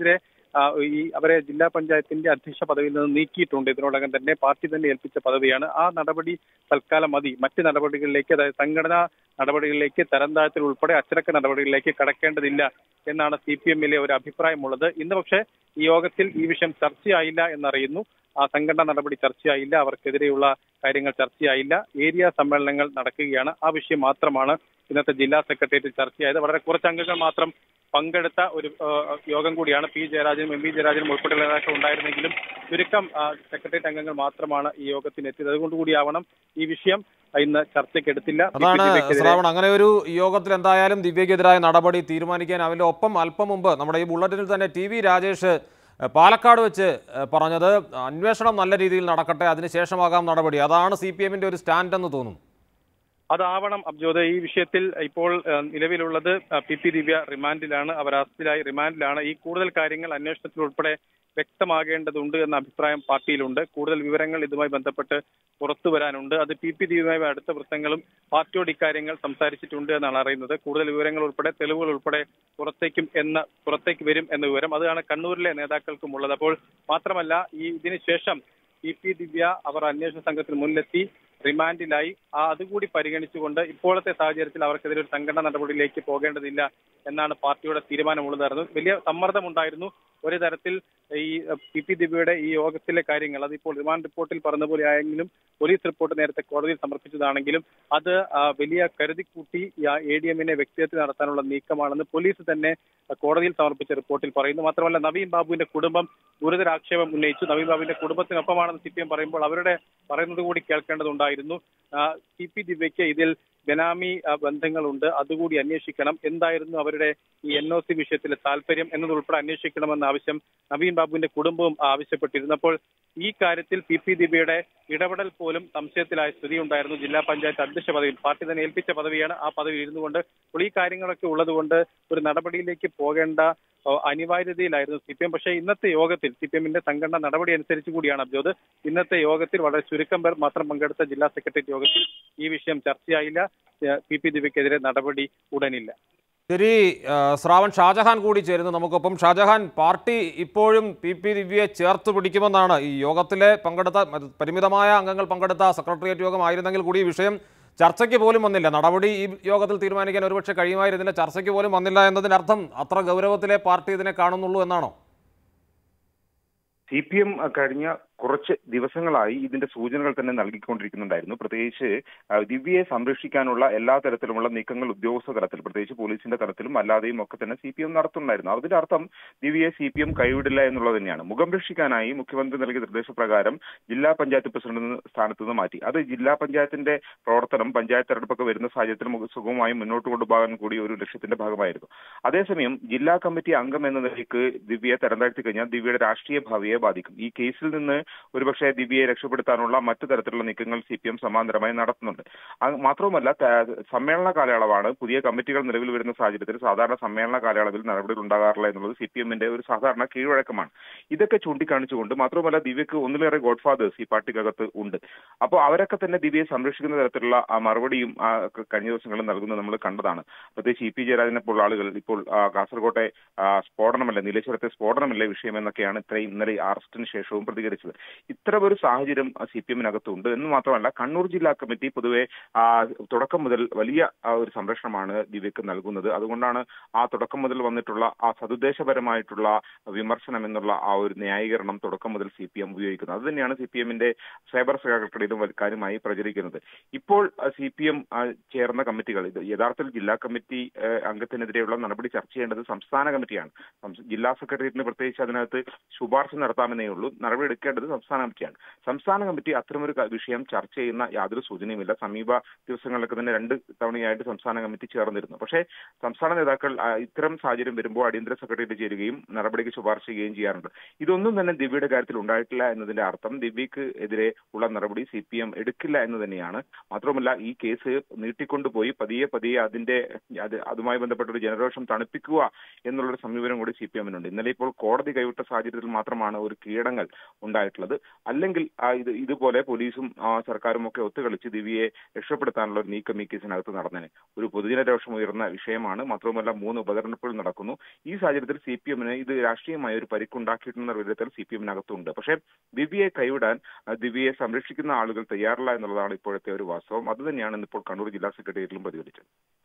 ആ, ഈ അവരെ ജില്ലാ പഞ്ചായത്തിന്റെ അധ്യക്ഷ പദവിയിൽ നിന്ന് നീക്കിയിട്ടുണ്ട് ഇതിനോടകം തന്നെ പാർട്ടി തന്നെ ഏൽപ്പിച്ച പദവിയാണ് ആ നടപടി തൽക്കാലം മതി മറ്റ് നടപടികളിലേക്ക് അതായത് സംഘടനാ നടപടികളിലേക്ക് തരം താഴ്ത്തൽ ഉൾപ്പെടെ അച്ചടക്ക നടപടികളിലേക്ക് കടക്കേണ്ടതില്ല എന്നാണ് സി പി എമ്മിലെ ഒരു അഭിപ്രായമുള്ളത് ഇന്ന് പക്ഷേ ഈ യോഗത്തിൽ ഈ വിഷയം ചർച്ചയായില്ല എന്നറിയുന്നു ആ സംഘടനാ നടപടി ചർച്ചയായില്ല അവർക്കെതിരെയുള്ള കാര്യങ്ങൾ ചർച്ചയായില്ല ഏരിയ സമ്മേളനങ്ങൾ നടക്കുകയാണ് ആ വിഷയം മാത്രമാണ് ഇന്നത്തെ ജില്ലാ സെക്രട്ടേറിയറ്റിൽ ചർച്ചയായത് വളരെ കുറച്ച് അംഗങ്ങൾ മാത്രം പങ്കെടുത്ത ഒരു ആ, യോഗം കൂടിയാണ് പി ജയരാജനും എം വി ജയരാജനും ഉൾപ്പെടെയുള്ള നേതാക്കൾ ഉണ്ടായിരുന്നെങ്കിലും ചുരുക്കം ആ, സെക്രട്ടേറിയറ്റ് അംഗങ്ങൾ മാത്രമാണ് ഈ യോഗത്തിന് എത്തിയത് അതുകൊണ്ട് കൂടിയാവണം ഈ വിഷയം ഇന്ന് ചർച്ചയ്ക്കെടുത്തില്ല അതാണ് PPTക്കെതിരെ ശ്രാവൺ അങ്ങനെ ഒരു യോഗത്തിൽ എന്തായാലും ദിവ്യക്കെതിരായ നടപടി തീരുമാനിക്കാൻ അവന്റെ ഒപ്പം അല്പം മുമ്പ് നമ്മുടെ ഈ ബുള്ളറ്റിനിൽ തന്നെ ടി വി രാജേഷ് ഏഹ്, പാലക്കാട് വെച്ച് ഏഹ്, പറഞ്ഞത് അന്വേഷണം നല്ല രീതിയിൽ നടക്കട്ടെ അതിനുശേഷമാകാം നടപടി അതാണ് സി പി എമ്മിന്റെ ഒരു സ്റ്റാൻഡ് എന്ന് തോന്നുന്നു അതാവണം അബ്ജോദ് ഈ വിഷയത്തിൽ ഇപ്പോൾ ഏഹ്, നിലവിലുള്ളത് ഏഹ്, പി പി ദിവ്യ റിമാൻഡിലാണ് അവർ അറസ്റ്റിലായി റിമാൻഡിലാണ് ഈ കൂടുതൽ കാര്യങ്ങൾ അന്വേഷണത്തിൽ ഉൾപ്പെടെ വ്യക്തമാകേണ്ടതുണ്ട് എന്ന അഭിപ്രായം പാർട്ടിയിലുണ്ട് കൂടുതൽ വിവരങ്ങൾ ഇതുമായി ബന്ധപ്പെട്ട് പുറത്തു വരാനുണ്ട് അത് പി പി ദിവ്യയുമായി അടുത്ത വൃത്തങ്ങളും പാർട്ടിയോട് ഇക്കാര്യങ്ങൾ സംസാരിച്ചിട്ടുണ്ട് എന്നാണ് അറിയുന്നത് കൂടുതൽ വിവരങ്ങൾ ഉൾപ്പെടെ തെളിവുകൾ ഉൾപ്പെടെ പുറത്തേക്കും എന്ന പുറത്തേക്ക് വരും എന്ന വിവരം അതാണ് കണ്ണൂരിലെ നേതാക്കൾക്കും ഉള്ളത് അപ്പോൾ മാത്രമല്ല ഈ ഇതിന് ശേഷം പി പി ദിവ്യ അവർ അന്വേഷണ സംഘത്തിന് മുന്നിലെത്തി റിമാൻഡിലായി ആ അതുകൂടി പരിഗണിച്ചുകൊണ്ട് ഇപ്പോഴത്തെ സാഹചര്യത്തിൽ അവർക്കെതിരെ ഒരു സംഘടനാ നടപടിയിലേക്ക് പോകേണ്ടതില്ല എന്നാണ് പാർട്ടിയുടെ തീരുമാനമുള്ളതായിരുന്നു വലിയ സമ്മർദ്ദമുണ്ടായിരുന്നു ഒരു തരത്തിൽ ഈ പി പി ദിവ്യയുടെ ഈ യോഗത്തിലെ കാര്യങ്ങൾ അതിപ്പോൾ റിമാൻഡ് റിപ്പോർട്ടിൽ പറഞ്ഞ പോലെ ആയെങ്കിലും പോലീസ് റിപ്പോർട്ട് നേരത്തെ കോടതിയിൽ സമർപ്പിച്ചതാണെങ്കിലും അത് ആ, വലിയ കരുതിക്കൂട്ടി എ ഡി എമ്മിനെ വ്യക്തിഹത്യ നടത്താനുള്ള നീക്കമാണെന്ന് പോലീസ് തന്നെ കോടതിയിൽ സമർപ്പിച്ച റിപ്പോർട്ടിൽ പറയുന്നു മാത്രമല്ല നവീൻ ബാബുവിന്റെ കുടുംബം ഗുരുതരാക്ഷേപം ഉന്നയിച്ചു നവീൻ ബാബുവിന്റെ കുടുംബത്തിനൊപ്പമാണെന്ന് സി പി എം പറയുമ്പോൾ അവരുടെ പറയുന്നത് കൂടി കേൾക്കേണ്ടതുണ്ടായിരുന്നു സി പി ദിവ്യയ്ക്ക് ഇതിൽ ബെനാമി ആ, ബന്ധങ്ങളുണ്ട് അതുകൂടി അന്വേഷിക്കണം എന്തായിരുന്നു അവരുടെ ഈ എൻ ഒ സി വിഷയത്തിലെ താല്പര്യം എന്നതുൾപ്പെടെ അന്വേഷിക്കണമെന്ന ആവശ്യം നവീൻ ബാബുവിന്റെ കുടുംബവും ആവശ്യപ്പെട്ടിരുന്നപ്പോൾ ഈ കാര്യത്തിൽ പി പി ദിവ്യയുടെ ഇടപെടൽ പോലും സംശയത്തിലായ സ്ഥിതി ഉണ്ടായിരുന്നു ജില്ലാ പഞ്ചായത്ത് അധ്യക്ഷ പദവിയിൽ പാർട്ടി തന്നെ ഏൽപ്പിച്ച പദവിയാണ് ആ പദവിയിൽ ഇരുന്നു കൊണ്ട് അപ്പോൾ ഈ കാര്യങ്ങളൊക്കെ ഉള്ളതുകൊണ്ട് ഒരു നടപടിയിലേക്ക് പോകേണ്ട ഓ, അനിവാര്യതയിലായിരുന്നു സി പി എം പക്ഷേ ഇന്നത്തെ യോഗത്തിൽ സി പി എമ്മിന്റെ സംഘടന നടപടി അനുസരിച്ച് കൂടിയാണ് അബ്ജോദ് ഇന്നത്തെ യോഗത്തിൽ വളരെ ചുരുക്കം പേർ മാത്രം പങ്കെടുത്ത ജില്ലാ സെക്രട്ടേറിയറ്റ് യോഗത്തിൽ ഈ വിഷയം ചർച്ചയായില്ല ഏഹ് പി പി ദിവ്യക്കെതിരെ നടപടി ഉടനില്ല ശരി ആ, ശ്രാവൺ ഷാജഹാൻ കൂടി ചേരുന്നു നമുക്കൊപ്പം ഷാജഹാൻ പാർട്ടി ഇപ്പോഴും പി പി ദിവ്യയെ ചേർത്ത് പിടിക്കുമെന്നാണ് ഈ യോഗത്തിലെ പങ്കെടുത്ത അത് പരിമിതമായ അംഗങ്ങൾ പങ്കെടുത്ത സെക്രട്ടേറിയറ്റ് യോഗം ആയിരുന്നെങ്കിൽ കൂടി ഈ വിഷയം ചർച്ചയ്ക്ക് പോലും വന്നില്ല നടപടി ഈ യോഗത്തിൽ തീരുമാനിക്കാൻ ഒരുപക്ഷെ കഴിയുമായിരുന്നില്ല ചർച്ചയ്ക്ക് പോലും വന്നില്ല എന്നതിനർത്ഥം അത്ര ഗൗരവത്തിലെ പാർട്ടി ഇതിനെ കാണുന്നുള്ളൂ എന്നാണോ സി പി എം കഴിഞ്ഞ കുറച്ച് ദിവസങ്ങളായി ഇതിന്റെ സൂചനകൾ തന്നെ നൽകിക്കൊണ്ടിരിക്കുന്നുണ്ടായിരുന്നു പ്രത്യേകിച്ച് ആ, ദിവ്യയെ സംരക്ഷിക്കാനുള്ള എല്ലാ തരത്തിലുമുള്ള നീക്കങ്ങൾ ഉദ്യോഗസ്ഥ തലത്തിൽ പ്രത്യേകിച്ച് പോലീസിന്റെ തലത്തിലും അല്ലാതെയും ഒക്കെ തന്നെ സി പി എം നടത്തുന്നുണ്ടായിരുന്നു അതിന്റെ അർത്ഥം ദിവ്യയെ സി പി എം കൈവിടില്ല എന്നുള്ളത് തന്നെയാണ് മുഖം രക്ഷിക്കാനായി മുഖ്യമന്ത്രി നൽകിയ നിർദ്ദേശപ്രകാരം ജില്ലാ പഞ്ചായത്ത് പ്രസിഡന്റ് സ്ഥാനത്ത് നിന്ന് മാറ്റി അത് ജില്ലാ പഞ്ചായത്തിന്റെ പ്രവർത്തനം പഞ്ചായത്ത് തെരഞ്ഞെടുപ്പൊക്കെ വരുന്ന സാഹചര്യത്തിൽ മുഖ- സുഗമമായി മുന്നോട്ട് കൊണ്ടുപോകാൻ കൂടി ഒരു ലക്ഷ്യത്തിന്റെ ഭാഗമായിരുന്നു അതേസമയം ജില്ലാ കമ്മിറ്റി അംഗം എന്ന നിലയ്ക്ക് ദിവ്യയെ തരം താഴ്ത്തി കഴിഞ്ഞാൽ ദിവ്യയുടെ രാഷ്ട്രീയ ഭാവിയെ ബാധിക്കും ഈ കേസിൽ നിന്ന് ഒരുപക്ഷെ ദിവ്യയെ രക്ഷപ്പെടുത്താനുള്ള മറ്റു തരത്തിലുള്ള നീക്കങ്ങൾ സി പി എം സമാന്തരമായി നടത്തുന്നുണ്ട് അത് മാത്രവുമല്ല ത- സമ്മേളന കാലയളവാണ് പുതിയ കമ്മിറ്റികൾ നിലവിൽ വരുന്ന സാഹചര്യത്തിൽ സാധാരണ സമ്മേളന കാലയളവിൽ നടപടികൾ ഉണ്ടാകാറില്ല എന്നുള്ളത് സി പി എമ്മിന്റെ ഒരു സാധാരണ കീഴ്വഴക്കമാണ് ഇതൊക്കെ ചൂണ്ടിക്കാണിച്ചുകൊണ്ട് മാത്രമല്ല ദിവ്യക്ക് ഒന്നിലേറെ ഗോഡ് ഫാദേഴ്സ് ഈ പാർട്ടിക്കകത്ത് ഉണ്ട് അപ്പോൾ അവരൊക്കെ തന്നെ ദിവ്യയെ സംരക്ഷിക്കുന്ന തരത്തിലുള്ള ആ മറുപടിയും ആ, ക- കഴിഞ്ഞ ദിവസങ്ങളിൽ നൽകുന്നത് നമ്മൾ കണ്ടതാണ് പ്രത്യേകിച്ച് ഇ പി ജയരാജനെ പോലുള്ള ആളുകൾ ഇപ്പോൾ ആ, കാസർകോട്ടെ ആ, സ്ഫോടനമല്ല നീലേശ്വരത്തെ സ്ഫോടനമല്ലേ വിഷയം എന്നൊക്കെയാണ് ഇത്രയും ഇന്നലെ അറസ്റ്റിന് ശേഷവും പ്രതികരിച്ചത് ഇത്തരം ഒരു സാഹചര്യം സി പി എമ്മിനകത്തുണ്ട് എന്ന് മാത്രമല്ല കണ്ണൂർ ജില്ലാ കമ്മിറ്റി പൊതുവെ ആ, തുടക്കം മുതൽ വലിയ ആ, ഒരു സംരക്ഷണമാണ് ദിവ്യക്ക് നൽകുന്നത് അതുകൊണ്ടാണ് ആ തുടക്കം മുതൽ വന്നിട്ടുള്ള ആ സതുദ്ദേശപരമായിട്ടുള്ള വിമർശനം എന്നുള്ള ആ ഒരു ന്യായീകരണം തുടക്കം മുതൽ സി പി എം ഉപയോഗിക്കുന്നത് അത് തന്നെയാണ് സി പി എമ്മിന്റെ സൈബർ സഖാക്കൾക്കിടയിലും വൽ- കാര്യമായി പ്രചരിക്കുന്നത് ഇപ്പോൾ സി പി എം ചേർന്ന കമ്മിറ്റികൾ ഇത് യഥാർത്ഥത്തിൽ ജില്ലാ കമ്മിറ്റി ആ, അംഗത്തിനെതിരെയുള്ള നടപടി ചർച്ച ചെയ്യേണ്ടത് സംസ്ഥാന കമ്മിറ്റിയാണ് സംസ്- ജില്ലാ സെക്രട്ടേറിയറ്റിന് പ്രത്യേകിച്ച് അതിനകത്ത് ശുപാർശ നടത്താമെന്നേ ഉള്ളൂ നടപടി എടുക്കേണ്ടത് സംസ്ഥാന കമ്മിറ്റിയാണ് സംസ്ഥാന കമ്മിറ്റി അത്തരമൊരു ക- വിഷയം ചർച്ച ചെയ്യുന്ന യാതൊരു സൂചനയുമില്ല സമീപ ദിവസങ്ങളിലൊക്കെ തന്നെ രണ്ട് തവണയായിട്ട് സംസ്ഥാന കമ്മിറ്റി ചേർന്നിരുന്നു പക്ഷേ സംസ്ഥാന നേതാക്കൾ ആ, ഇത്തരം സാഹചര്യം വരുമ്പോൾ അടിയന്തര സെക്രട്ടേറിയറ്റ് ചേരുകയും നടപടിക്ക് ശുപാർശ ചെയ്യുകയും ചെയ്യാറുണ്ട് ഇതൊന്നും തന്നെ ദിവ്യയുടെ കാര്യത്തിൽ ഉണ്ടായിട്ടില്ല എന്നതിന്റെ അർത്ഥം ദിവ്യക്ക് എതിരെ ഉള്ള നടപടി സി പി എം എടുക്കില്ല എന്ന് തന്നെയാണ് മാത്രമല്ല ഈ കേസ് നീട്ടിക്കൊണ്ടുപോയി പതിയെ പതിയെ അതിന്റെ അത് അതുമായി ബന്ധപ്പെട്ട ഒരു ജനരോഷം തണുപ്പിക്കുക എന്നുള്ളൊരു സമീപനം കൂടി സി പി എമ്മിനുണ്ട് ഇന്നലെ ഇപ്പോൾ കോടതി കൈവിട്ട സാഹചര്യത്തിൽ മാത്രമാണ് ഒരു കീഴടങ്ങൽ ഉണ്ടായിട്ടുള്ളത് ഉണ്ടായിട്ടുള്ളത് അല്ലെങ്കിൽ ആ, ഇത് ഇതുപോലെ പോലീസും ആ, സർക്കാരും ഒക്കെ ഒത്തുകളിച്ച് ദിവ്യയെ രക്ഷപ്പെടുത്താനുള്ള ഒരു നീക്കം ഈ കേസിനകത്ത് നടന്നേനെ ഒരു പൊതുജന രോഷം ഉയർന്ന വിഷയമാണ് മാത്രവുമല്ല മൂന്ന് ഉപതെരഞ്ഞെടുപ്പുകൾ നടക്കുന്നു ഈ സാഹചര്യത്തിൽ സി പി എമ്മിന് ഇത് രാഷ്ട്രീയമായ ഒരു പരിക്കുണ്ടാക്കിയിട്ടുണ്ടെന്ന വിധത്തിൽ സി പി എമ്മിനകത്തുണ്ട് പക്ഷേ ദിവ്യയെ കൈവിടാൻ ആ, ദിവ്യയെ സംരക്ഷിക്കുന്ന ആളുകൾ തയ്യാറില്ല എന്നുള്ളതാണ് ഇപ്പോഴത്തെ ഒരു വാസ്തവം അത് തന്നെയാണ് ഇന്നിപ്പോൾ കണ്ണൂർ ജില്ലാ സെക്രട്ടേറിയറ്റിലും പ്രതികരിച്ചത്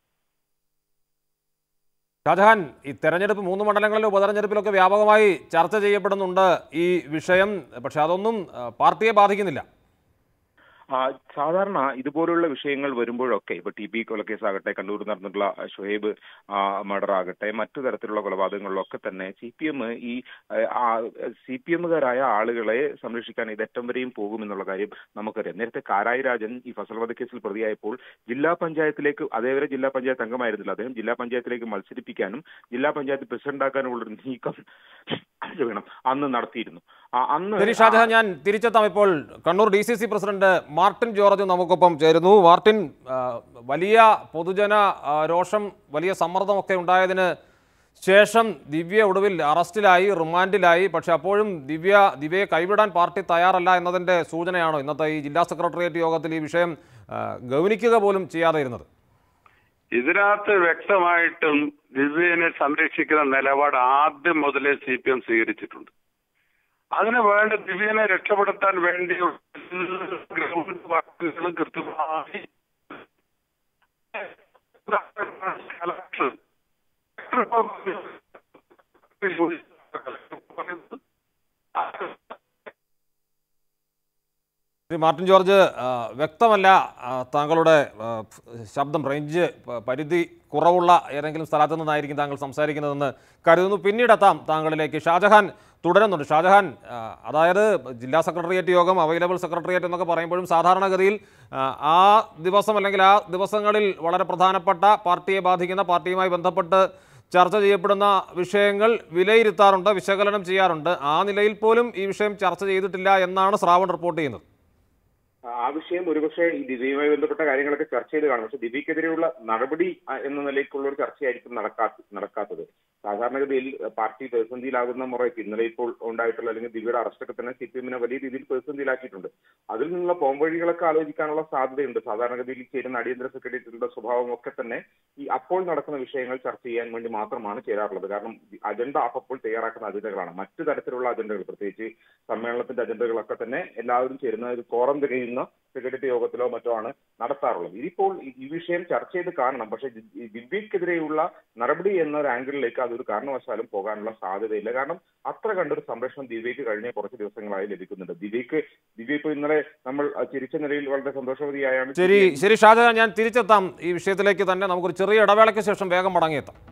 ഷാജഹാൻ ഈ തെരഞ്ഞെടുപ്പ് മൂന്ന് മണ്ഡലങ്ങളിലും ഉപതെരഞ്ഞെടുപ്പിലൊക്കെ വ്യാപകമായി ചർച്ച ചെയ്യപ്പെടുന്നുണ്ട് ഈ വിഷയം പക്ഷെ അതൊന്നും ആ, പാർട്ടിയെ ബാധിക്കുന്നില്ല ആ, സാധാരണ ഇതുപോലുള്ള വിഷയങ്ങൾ വരുമ്പോഴൊക്കെ ഇപ്പൊ ടി പി കൊലക്കേസാകട്ടെ കണ്ണൂർ നടന്നിട്ടുള്ള ഷുഹൈബ് മർഡർ ആകട്ടെ മറ്റു തരത്തിലുള്ള കൊലപാതകങ്ങളിലൊക്കെ തന്നെ സി പി എം ഈ സി പി എമ്മുകാരായ ആളുകളെ സംരക്ഷിക്കാൻ ഇതറ്റം വരെയും പോകുമെന്നുള്ള കാര്യം നമുക്കറിയാം നേരത്തെ കാരായി രാജൻ ഈ ഫസൽ വധക്കേസിൽ പ്രതിയായപ്പോൾ ജില്ലാ പഞ്ചായത്തിലേക്ക് അതേവരെ ജില്ലാ പഞ്ചായത്ത് അംഗമായിരുന്നില്ല അദ്ദേഹം ജില്ലാ പഞ്ചായത്തിലേക്ക് മത്സരിപ്പിക്കാനും ജില്ലാ പഞ്ചായത്ത് പ്രസിഡന്റാക്കാനുമുള്ള ഒരു നീക്കം ക്ഷമിക്കണം, അന്ന് നടത്തിയിരുന്നു ആ, അന്ന് ശരി ഷാജഹാൻ ഞാൻ തിരിച്ചെത്താം ഇപ്പോൾ Kannur D C C president Martin George നമുക്കൊപ്പം ചേരുന്നു മാർട്ടിൻ ആ, വലിയ പൊതുജന ആ, രോഷം വലിയ സമ്മർദ്ദമൊക്കെ ഉണ്ടായതിന് ശേഷം ദിവ്യ ഒടുവിൽ അറസ്റ്റിലായി റിമാൻഡിലായി പക്ഷെ അപ്പോഴും ദിവ്യ ദിവ്യയെ കൈവിടാൻ പാർട്ടി തയ്യാറല്ല എന്നതിൻ്റെ സൂചനയാണോ ഇന്നത്തെ ഈ ജില്ലാ സെക്രട്ടേറിയറ്റ് യോഗത്തിൽ ഈ വിഷയം ആ, ഗൗനിക്കുക പോലും ചെയ്യാതെ ഇരുന്നത് ഇതിനകത്ത് വ്യക്തമായിട്ടും ദിവ്യനെ സംരക്ഷിക്കുന്ന നിലപാട് ആദ്യം മുതലേ സി പി എം സ്വീകരിച്ചിട്ടുണ്ട് അതിന് വേണ്ട ദിവ്യനെ രക്ഷപ്പെടുത്താൻ വേണ്ടി ഗ്രൗണ്ട് വാക്കുകളും കൃത്യമായി കളക്ടർ ശ്രീ മാർട്ടിൻ ജോർജ് ആ, വ്യക്തമല്ല ആ, താങ്കളുടെ ആ, ശബ്ദം റേഞ്ച് പ- പരിധി കുറവുള്ള ഏതെങ്കിലും സ്ഥലത്തു നിന്നായിരിക്കും താങ്കൾ സംസാരിക്കുന്നതെന്ന് കരുതുന്നു പിന്നീടെത്താം താങ്കളിലേക്ക് ഷാജഹാൻ തുടരുന്നുണ്ട് ഷാജഹാൻ ആ, അതായത് ജില്ലാ സെക്രട്ടേറിയറ്റ് യോഗം അവൈലബിൾ സെക്രട്ടേറിയറ്റ് എന്നൊക്കെ പറയുമ്പോഴും സാധാരണഗതിയിൽ ആ, ആ ദിവസം അല്ലെങ്കിൽ ആ ദിവസങ്ങളിൽ വളരെ പ്രധാനപ്പെട്ട പാർട്ടിയെ ബാധിക്കുന്ന പാർട്ടിയുമായി ബന്ധപ്പെട്ട് ചർച്ച ചെയ്യപ്പെടുന്ന വിഷയങ്ങൾ വിലയിരുത്താറുണ്ട് വിശകലനം ചെയ്യാറുണ്ട് ആ നിലയിൽ പോലും ഈ വിഷയം ചർച്ച ചെയ്തിട്ടില്ല എന്നാണ് ശ്രാവൺ റിപ്പോർട്ട് ചെയ്യുന്നത് ആ വിഷയം ഒരുപക്ഷെ ഈ ദിവ്യയുമായി ബന്ധപ്പെട്ട കാര്യങ്ങളൊക്കെ ചർച്ച ചെയ്ത് കാണും പക്ഷെ ദിവ്യക്കെതിരെയുള്ള നടപടി ആ, എന്ന നിലയ്ക്കുള്ള ഒരു ചർച്ചയായിരിക്കും നടക്കാത്ത നടക്കാത്തത് സാധാരണഗതിയിൽ പാർട്ടി പ്രതിസന്ധിയിലാകുന്ന മുറയ്ക്ക് ഇന്നലെ ഇപ്പോൾ ഉണ്ടായിട്ടുള്ള അല്ലെങ്കിൽ ദിവ്യയുടെ അറസ്റ്റൊക്കെ തന്നെ സി പി എമ്മിനെ വലിയ രീതിയിൽ പ്രതിസന്ധിയിലാക്കിയിട്ടുണ്ട് അതിൽ നിന്നുള്ള പോംവഴികളൊക്കെ ആലോചിക്കാനുള്ള സാധ്യതയുണ്ട് സാധാരണഗതിയിൽ ചേരുന്ന അടിയന്തര സെക്രട്ടേറിയറ്റിന്റെ സ്വഭാവം ഒക്കെ തന്നെ ഈ അപ്പോൾ നടക്കുന്ന വിഷയങ്ങൾ ചർച്ച ചെയ്യാൻ വേണ്ടി മാത്രമാണ് ചേരാറുള്ളത് കാരണം അജണ്ട അപ്പോൾ തയ്യാറാക്കുന്ന അജണ്ടകളാണ് മറ്റു തരത്തിലുള്ള അജണ്ടകൾ പ്രത്യേകിച്ച് സമ്മേളനത്തിന്റെ അജണ്ടകളൊക്കെ തന്നെ എല്ലാവരും ചേരുന്ന ഒരു കോറം തികയുന്ന സെക്രട്ടറി യോഗത്തിലോ മറ്റോ ആണ് നടത്താറുള്ളത് ഇതിപ്പോൾ ഈ- ഈ വിഷയം ചർച്ച ചെയ്ത് കാണണം പക്ഷേ ദി- ഈ ദിവ്യക്കെതിരെയുള്ള നടപടി എന്ന ഒരു ആംഗിളിലേക്ക് അതൊരു കാരണവശാലും പോകാനുള്ള സാധ്യതയില്ല കാരണം അത്ര കണ്ടൊരു സംരക്ഷണം ദിവ്യക്ക് കഴിഞ്ഞ കുറച്ച് ദിവസങ്ങളായി ലഭിക്കുന്നുണ്ട് ദിവ്യക്ക് ദിവ്യ ഇപ്പോൾ ഇന്നലെ നമ്മൾ ആ, ചിരിച്ച നിലയിൽ വളരെ സന്തോഷവതിയായാണ് ശരി ശരി ഷാജഹാൻ ഞാൻ തിരിച്ചെത്താം ഈ വിഷയത്തിലേക്ക് തന്നെ നമുക്കൊരു ചെറിയ ഇടവേളയ്ക്ക് ശേഷം വേഗം മടങ്ങിയെത്താം